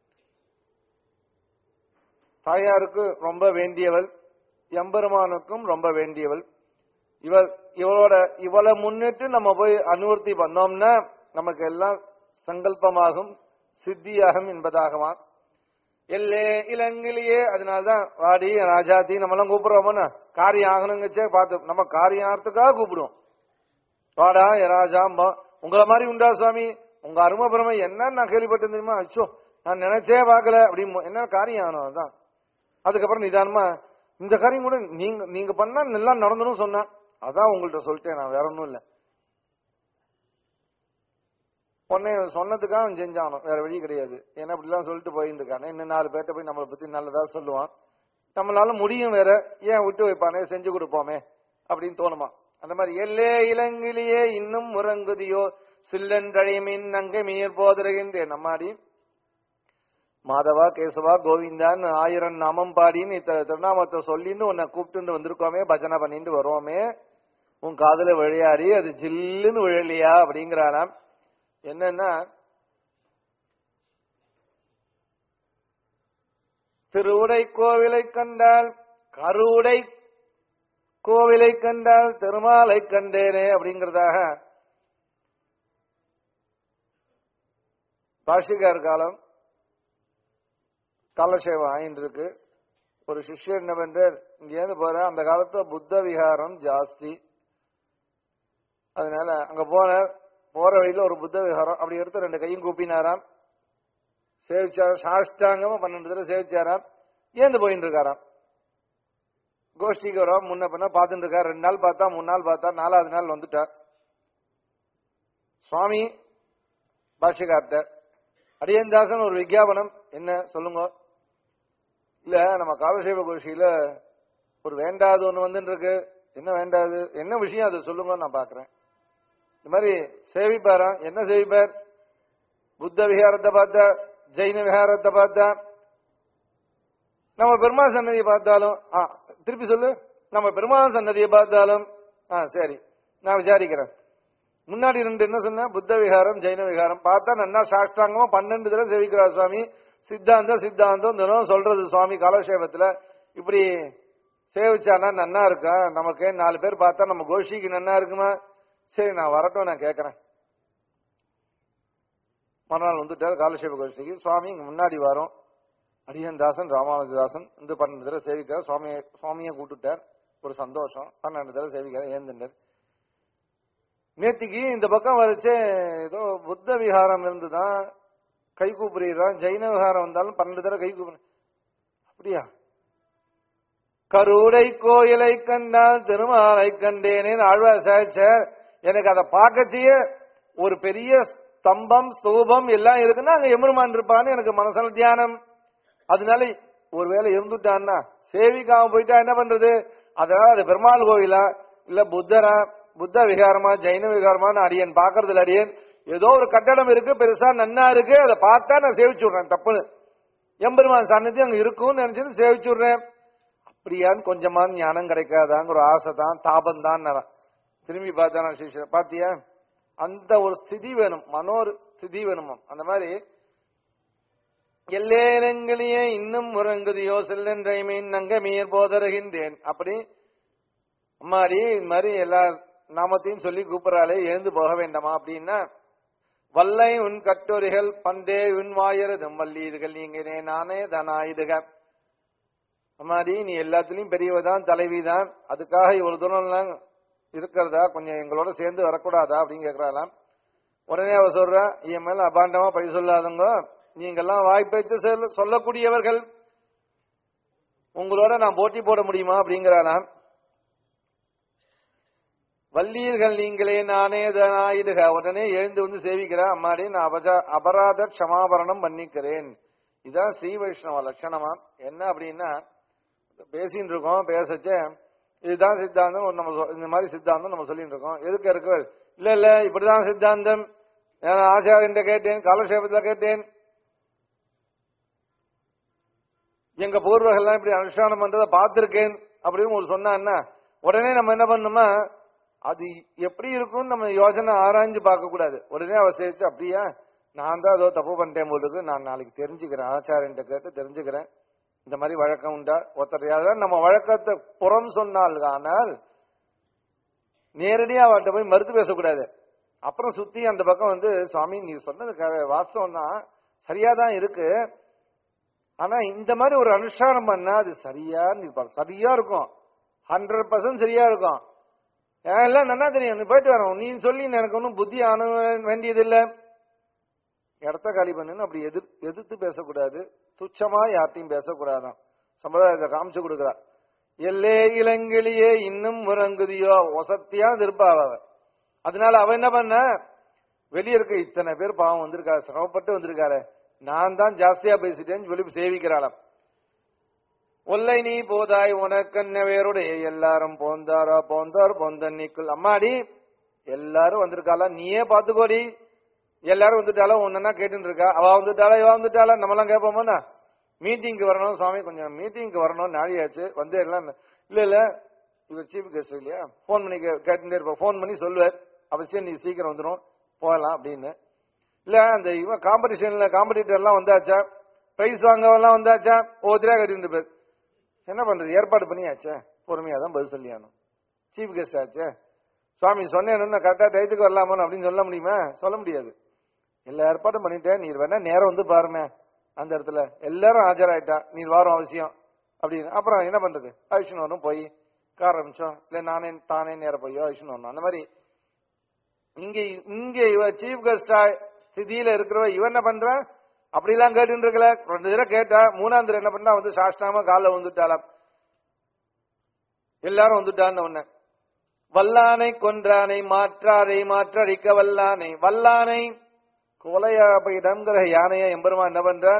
தாயாருக்கு ரொம்ப வேண்டியவள் எம்பெருமானுக்கும் ரொம்ப வேண்டியவள் இவள் இவளோட இவளை முன்னிட்டு நம்ம போய் அனுவர்த்தி பண்ணோம்னா நமக்கு எல்லாம் சங்கல்பமாகும் சித்தியாகும் என்பதாகவா எல்லே இளங்கிலேயே அதனால்தான் வாடி ராஜாத்தி நம்மளாம் கூப்பிடுறோமோன்னு காரியம் ஆகணுங்கச்சே பார்த்து நம்ம காரியம் ஆகிறதுக்காக கூப்பிடுவோம் வாடா ஏ ராஜாம்பா உங்களை மாதிரி உண்டா சுவாமி உங்க அருமை பெருமை என்ன நான் கேள்விப்பட்டு தெரியுமா அச்சோ நான் நினைச்சே பார்க்கல அப்படி என்ன காரியம் ஆகணும் அதுதான் அதுக்கப்புறம் நிதானமா இந்த காரியம் கூட நீங்க நீங்க பண்ணா நல்லா நடந்தணும் சொன்னேன் அதான் உங்கள்ட்ட சொல்லிட்டேன் நான் வேற ஒன்றும் இல்லை பொண்ணை சொன்னதுக்காக அவன் செஞ்சானோ வேற வழி கிடையாது ஏன்னா அப்படிலாம் சொல்லிட்டு போயிட்டு இருக்கானே இன்னும் நாலு பேர்ட்ட போய் நம்மளை பத்தி நல்லதா சொல்லுவான் நம்மளால முடியும் வேற ஏன் விட்டு வைப்பானே செஞ்சு கொடுப்போமே அப்படின்னு தோணுமா அந்த மாதிரி எல்லே இளங்கிலேயே இன்னும் முறங்குதியோ சில்லன்றழைமின் நங்கை மீர் போதருகின்றேன் நம்மாடி மாதவா கேசவா கோவிந்தான்னு ஆயிரம் நாமம் பாடின்னு இத்த திருநாமத்தை சொல்லின்னு உன்னை கூப்பிட்டு வந்திருக்கோமே பஜனை பண்ணிட்டு வருவோமே உன் காதுல விளையாடி அது ஜில்லுன்னு விழலையா அப்படிங்கிறாராம் என்னன்னா திருவுடை கோவிலை கண்டால் கருவுடை கோவிலை கண்டால் திருமாலை கண்டேனே அப்படிங்கிறதாக பாஷிகார் காலம் காலசேவம் ஆயின்னு இருக்கு ஒரு சிஷ்யர் என்ன பண்றார் இங்கேருந்து போற அந்த காலத்துல புத்த விகாரம் ஜாஸ்தி அதனால அங்க போனார் போற வழியில ஒரு புத்த விகாரம் அப்படி எடுத்து ரெண்டு கையும் கூப்பினாராம் சேவிச்சார் சாஷ்டாங்கமா பன்னெண்டு தடவை சேவிச்சாராம் ஏந்து போயின்னு இருக்காராம் கோஷ்டிக்கு வரோம் முன்ன பின்ன பார்த்துட்டு இருக்கார் ரெண்டு நாள் பார்த்தா மூணு நாள் பார்த்தா நாலாவது நாள் வந்துட்டார் சுவாமி பாஷ்யகார்த்த அடியந்தாசன் ஒரு விஜாபனம் என்ன சொல்லுங்க இல்ல நம்ம காலசேவ கோஷ்டியில ஒரு வேண்டாது ஒண்ணு வந்துட்டு இருக்கு என்ன வேண்டாது என்ன விஷயம் அது சொல்லுங்க நான் பாக்குறேன் இந்த மாதிரி சேவிப்பாராம் என்ன சேவிப்பார் புத்த விஹாரத்தை பார்த்தா ஜெயின விஹாரத்தை பார்த்தா நம்ம பெருமாள் சன்னதியை பார்த்தாலும் ஆ, திருப்பி சொல்லு நம்ம பெருமாள் சன்னதியை பார்த்தாலும் ஆ சரி நான் விசாரிக்கிறேன் முன்னாடி ரெண்டு என்ன சொன்ன புத்த விகாரம் ஜெயின விகாரம் பார்த்தா நன்னா சாஷ்டாங்கமா பன்னெண்டு தடவை சேவிக்கிறார் சுவாமி சித்தாந்தம் சித்தாந்தம் தினம் சொல்றது சுவாமி காலக்ஷேபத்துல இப்படி சேவிச்சானா நன்னா இருக்கா நமக்கு நாலு பேர் பார்த்தா நம்ம கோஷிக்கு நன்னா இருக்குமா சரி நான் வரட்டும் நான் கேட்கறேன் மறுநாள் வந்துட்டார் காலக்ஷேப கோஷ்டிக்கு சுவாமி இங்க முன்னாடி வரோம் அடியன் தாசன் ராமானுஜதாசன் இந்த பன்னெண்டு தடவை சேவிக்கிறார் சுவாமியை சுவாமியை கூட்டுட்டார் ஒரு சந்தோஷம் பன்னெண்டு தடவை சேவிக்கிறார் ஏந்துட்டார் நேத்திக்கு இந்த பக்கம் வரைச்சே ஏதோ புத்த விகாரம் இருந்துதான் கை கூப்பிடுறான் ஜெயின விகாரம் வந்தாலும் பன்னெண்டு தடவை கை கூப்பிடு அப்படியா கருடை கோயிலை கண்டால் திருமாலை கண்டேனே ஆழ்வார் சாதிச்சார் எனக்கு அதை பார்க்கச்சிய ஒரு பெரிய ஸ்தம்பம் ஸ்தூபம் எல்லாம் இருக்குன்னா அங்க எம்பெருமான் இருப்பான்னு எனக்கு மனசுல தியானம் அதனால ஒருவேளை இருந்துட்டான்னா சேவிக்காம போயிட்டா என்ன பண்றது அதனால அது பெருமாள் கோயிலா இல்ல புத்தரா புத்த விகாரமா ஜெயின விகாரமான்னு அடியன் பாக்குறதுல அடியன் ஏதோ ஒரு கட்டடம் இருக்கு பெருசா நன்னா இருக்கு அதை பார்த்தா நான் சேவிச்சு விடுறேன் தப்புன்னு எம்பெருமான் சன்னதி அங்க இருக்கும்னு நினைச்சு சேவிச்சு விடுறேன் அப்படியான்னு கொஞ்சமா ஞானம் கிடைக்காதாங்கிற ஒரு ஆசை தான் தாபம் தான் திரும்பி பார்த்தா சிஷியர் பாத்தியா அந்த ஒரு ஸ்திதி வேணும் மனோர் ஸ்திதி வேணுமா அந்த மாதிரி எல்லேலங்களியே இன்னும் உறங்குதியோ செல்லென்றைமீன் நங்கமீர் போதருகின்றேன் அப்படி அம்மாடி இந்த மாதிரி எல்லா நாமத்தையும் சொல்லி கூப்பிடறாளே எழுந்து போக வேண்டாமா அப்படின்னா வல்லை உன் கட்டுரைகள் பந்தே உன் வாயருதும் வல்லீர்கள் நீங்களே நானே தனாயுதுக அம்மாடி நீ எல்லாத்துலயும் பெரியவதான் தலைவிதான் அதுக்காக ஒரு தூரம் இருக்கிறதா கொஞ்சம் எங்களோட சேர்ந்து வரக்கூடாதா அப்படின்னு கேக்குறாளாம் உடனே அவ சொல்றா என் மேல அபாண்டமா பழி சொல்லாதங்க நீங்கெல்லாம் வாய்ப்பேச்சு சொல்ல- சொல்லக்கூடியவர்கள் உங்களோட நான் போட்டி போட முடியுமா அப்படிங்கிறாளாம் வல்லீர்கள் நீங்களே நானே தனாயிடுக உடனே எழுந்து வந்து சேவிக்கிறா அம்மாடி நான் அபஜா அபராத க்ஷமாபரணம் பண்ணிக்கிறேன் இதான் ஸ்ரீ வைஷ்ணவ லட்சணமா என்ன அப்படின்னா பேசின்னு இருக்கோம் பேசச்சே இதுதான் சித்தாந்தம் ஒரு நம்ம சொ- இந்த மாதிரி சித்தாந்தம் நம்ம சொல்லிட்டு இருக்கோம் எதுக்கு இருக்கு இல்ல இல்ல இப்படிதான் சித்தாந்தம் நான் ஆச்சாரியன்ட்ட கேட்டேன் காலக்ஷேபத்துல கேட்டேன் எங்க பூர்வகள்லாம் இப்படி அனுஷ்டானம் பண்றதை பார்த்திருக்கேன் அப்படின்னு ஒரு சொன்னா உடனே நம்ம என்ன பண்ணணுமா அது எப்படி இருக்கும்னு நம்ம யோசனை ஆராய்ஞ்சு பார்க்க கூடாது உடனே அவ சேர்த்து அப்படியா நான் தான் ஏதோ தப்பு பண்ணிட்டேன் போலுக்கு நான் நாளைக்கு தெரிஞ்சுக்கிறேன் ஆச்சாரியன்ட்ட கேட்டு தெரிஞ்சுக்கிறேன் இந்த மாதிரி வழக்கம் உண்டா ஒருத்தர் யாராவது நம்ம வழக்கத்தை புறம் சொன்னால் ஆனால் நேரடியா அவர்கிட்ட போய் மறுத்து பேசக்கூடாது அப்புறம் சுத்தி அந்த பக்கம் வந்து சுவாமி நீ சொன்னது க- வாஸ்தவம் தான் சரியா தான் இருக்கு ஆனா இந்த மாதிரி ஒரு அனுஷ்டானம் பண்ணா அது சரியா இருப்பாங்க சரியா இருக்கும் ஹண்ட்ரட் பர்சன்ட் சரியா இருக்கும் ஏன் எல்லாம் நல்லா தெரியும் நீ போயிட்டு வரோம் நீ சொல்லி எனக்கு ஒன்றும் புத்தி ஆன வேண்டியது இல்ல இடத்த காலி பண்ணுன்னு அப்படி எதிர் எதிர்த்து பேசக்கூடாது துச்சமா யார்ட்டையும் பேசக்கூடாதான் சம்பிரதாயத்தை காமிச்சு கொடுக்குறா எல்லே இளங்கிளியே இன்னும் முறங்குதியோ ஒசத்தியா திருப்பாவ அவ. அதனால அவ என்ன பண்ண வெளிய இருக்க இத்தனை பேர் பாவம் வந்திருக்காரு சிரமப்பட்டு வந்திருக்காரு நான் தான் ஜாஸ்தியா பேசிட்டேன்னு சொல்லி சேவிக்கிறாளாம் ஒல்லை நீ போதாய் உனக்கன்ன வேருடைய எல்லாரும் போந்தாரா போந்தார் போந்தன் நீக்குள் அம்மாடி எல்லாரும் வந்திருக்காளா நீயே பாத்துக்கோடி எல்லாரும் வந்துட்டாளா ஒன்னா கேட்டுட்டு இருக்கா அவ வந்துட்டாளா இவ வந்துட்டாளா நம்மலாம் கேட்போமா மீட்டிங்க்கு வரணும் சுவாமி கொஞ்சம் மீட்டிங்க்கு வரணும் நாளையாச்சு வந்து எல்லாம் இல்ல இல்ல இவர் சீஃப் கெஸ்ட் இல்லையா ஃபோன் பண்ணி கே- கேட்டுட்டே இருப்போம் ஃபோன் பண்ணி சொல்லுவார் அவசியம் நீ சீக்கிரம் வந்துடும் போகலாம் அப்படின்னு இல்ல அந்த இவன் காம்படிஷன்ல காம்படிட்டர் எல்லாம் வந்தாச்சா பிரைஸ் வாங்கவெல்லாம் வந்தாச்சா ஒவ்வொருத்தரையா கட்டிட்டு பேர் என்ன பண்றது ஏற்பாடு பண்ணியாச்சே பொறுமையா தான் பதில் சொல்லியானும் சீஃப் கெஸ்ட் ஆச்சே சுவாமி சொன்னேன்னு கரெக்டா டயத்துக்கு வரலாமான்னு அப்படின்னு சொல்ல முடியுமா சொல்ல முடியாது எல்லா ஏற்பாடும் பண்ணிட்டேன் நீர் வேணா நேரம் வந்து பாருமே அந்த இடத்துல எல்லாரும் ஆஜராயிட்டா நீர் வாரம் அவசியம் அப்படின்னு அப்புறம் என்ன பண்றது அழிச்சுன்னு வரணும் போய் கார் நிமிஷம் இல்ல நானே தானே நேரம் போய் அழிச்சுன்னு வரணும் அந்த மாதிரி இங்க இங்க இவ சீஃப் கெஸ்டா ஸ்திதியில இருக்கிறவ இவன் என்ன பண்றா அப்படிலாம் கேட்டு இருக்கல ரெண்டு தடவை கேட்டா மூணாம் தடவை என்ன பண்ணா வந்து சாஷ்டாம கால வந்துட்டாளாம் எல்லாரும் வந்துட்டான்னு உடனே வல்லானை கொன்றானை மாற்றாரை மாற்றடிக்க வல்லானை வல்லானை கோலையாபையிடம்ங்கிற யானையை எம்பெருமான் என்ன பண்றான்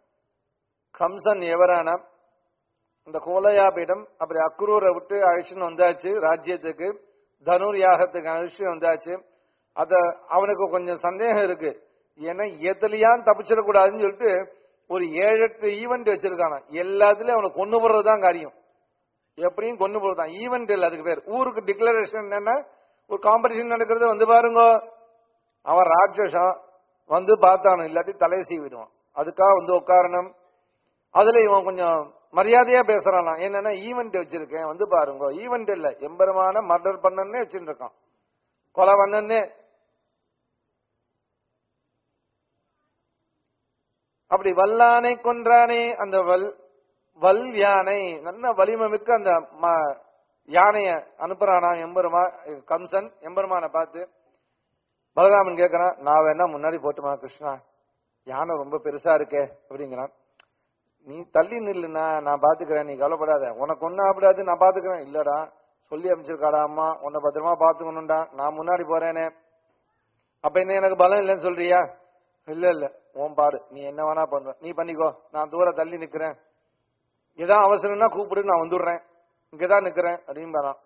கம்சன் எவரானா இந்த கோலையாபீடம் அப்படி அக்ரூரை விட்டு அழிச்சுன்னு வந்தாச்சு ராஜ்யத்துக்கு தனுர் யாகத்துக்கு அழிச்சுன்னு வந்தாச்சு அத அவனுக்கு கொஞ்சம் சந்தேகம் இருக்கு ஏன்னா எதுலயான் தப்பிச்சிடக்கூடாதுன்னு சொல்லிட்டு ஒரு ஏழு எட்டு ஈவெண்ட் வச்சிருக்கான எல்லாத்துலயும் அவனை கொண்டு போடுறதுதான் காரியம் எப்படியும் கொண்டு போடுதான் ஈவெண்ட் இல்ல அதுக்கு பேர் ஊருக்கு டிக்ளரேஷன் என்னன்னா ஒரு காம்படிஷன் நடக்கிறது வந்து பாருங்க அவன் ராட்சசம் வந்து பார்த்தானு இல்லாட்டி தலை சீவிடுவான் அதுக்காக வந்து உட்காரணும் அதுல இவன் கொஞ்சம் மரியாதையா பேசுறான் என்னன்னா ஈவெண்ட் வச்சிருக்கேன் வந்து பாருங்க ஈவெண்ட் இல்ல எம்பெருமான மர்டர் பண்ணனே வச்சுட்டு இருக்கான் கொலை பண்ணனே அப்படி வல்லானை கொன்றானே அந்த வல் வல் யானை நல்ல வலிமை மிக்க அந்த ம- யானைய அனுப்புறானா எம்பெருமா கம்சன் எம்பெருமானை பார்த்து பலராமன் கேட்கறான் நான் வேணா முன்னாடி போட்டுமா கிருஷ்ணா யானை ரொம்ப பெருசா இருக்கே அப்படிங்கிறான் நீ தள்ளி நில்லுண்ணா நான் பாத்துக்கிறேன் நீ கவலைப்படாத உனக்கு ஒன்னும் ஆப்பிடாது நான் பாத்துக்கிறேன் இல்லடா சொல்லி அமைச்சிருக்காடா அம்மா உன்னை பத்திரமா பாத்துக்கணும்டா நான் முன்னாடி போறேனே அப்ப என்ன எனக்கு பலம் இல்லைன்னு சொல்றியா இல்ல இல்ல உன் பாடு நீ என்ன வேணா பண்ணுவ நீ பண்ணிக்கோ நான் தூர தள்ளி நிக்கிறேன் இதான் அவசரம்னா கூப்பிடு நான் வந்துடுறேன் இங்கதான் நிக்கிறேன் அப்படின்னு வரான்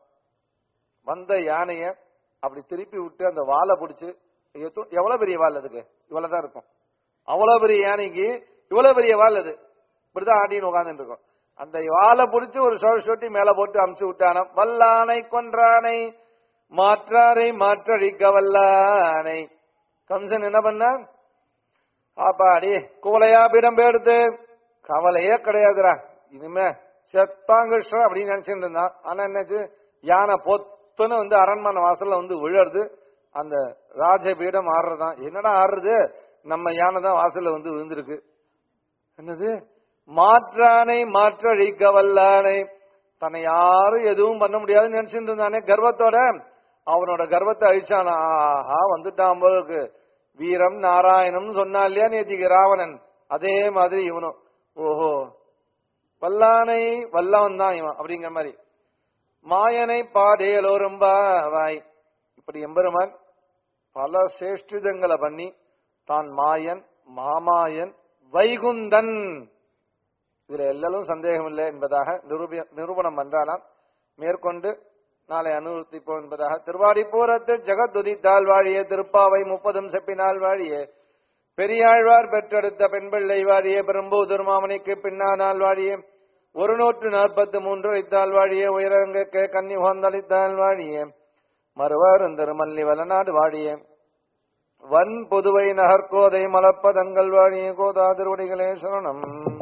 வந்த யானைய அப்படி திருப்பி விட்டு அந்த வாலை பிடிச்சு எத்து- எவ்வளவு பெரிய வால் அதுக்கு இவ்வளவுதான் இருக்கும் அவ்வளவு பெரிய யானைக்கு இவ்வளவு பெரிய வால் அது இப்படிதான் ஆடின்னு உட்கார்ந்துட்டு இருக்கும் அந்த வாலை பிடிச்சு ஒரு சொல் சொட்டி மேல போட்டு அமுச்சு விட்டானாம் வல்லானை கொன்றானை மாற்றாரை மாற்றழிக்க வல்லானை கம்சன் என்ன பண்ணா ஆப்பாடி குவலையா பிடம் எடுத்து கவலையே கிடையாதுடா இனிமே செத்தாங்கிருஷ்ணன் அப்படின்னு நினைச்சிட்டு இருந்தான் ஆனா என்னாச்சு யானை பொத்துன்னு வந்து அரண்மனை வாசல்ல வந்து விழறது அந்த ராஜபீடம் ஆடுறதான் என்னடா ஆடுறது நம்ம யானை தான் வாசல்ல வந்து விழுந்திருக்கு என்னது மாற்றானை மாற்றழிக்க வல்லானை தன்னை யாரும் எதுவும் பண்ண முடியாதுன்னு நினைச்சிட்டு இருந்தானே கர்வத்தோட அவனோட கர்வத்தை அழிச்சானா ஆஹா வந்துட்டான் போலுக்கு வீரம் நாராயணம் சொன்னா இல்லையா நேத்திக்கு ராவணன் அதே மாதிரி இவனும் ஓஹோ வல்லானை வல்லவன் தான் இவன் அப்படிங்கிற மாதிரி மாயனை பாடேலோரும்பாவாய் இப்படி எம்பெருமான் பல சேஷ்டிதங்களை பண்ணி தான் மாயன் மாமாயன் வைகுந்தன் இதுல எல்லாரும் சந்தேகம் இல்லை என்பதாக நிரூபி நிரூபணம் பண்றானாம் மேற்கொண்டு நாளை அனுவர்த்திப்போம் என்பதாக திருவாடிப்பூரத்து ஜெகத்துதித்தால் வாழிய திருப்பாவை முப்பதும் செப்பினால் வாழிய பெரியாழ்வார் பெற்றெடுத்த பெண்பிள்ளை வாழிய பெரும்பூதூர் மாமணிக்கு பின்னானால் வாழிய ஒரு நூற்று நாற்பத்து மூன்று வைத்தால் வாழிய உயரங்க கன்னி உகந்தளித்தால் வாழிய மறுவாரும் திருமல்லி வலநாடு வாழிய வன் புதுவை நகர்கோதை மலப்பதங்கள் வாழிய கோதா திருவடிகளே சரணம்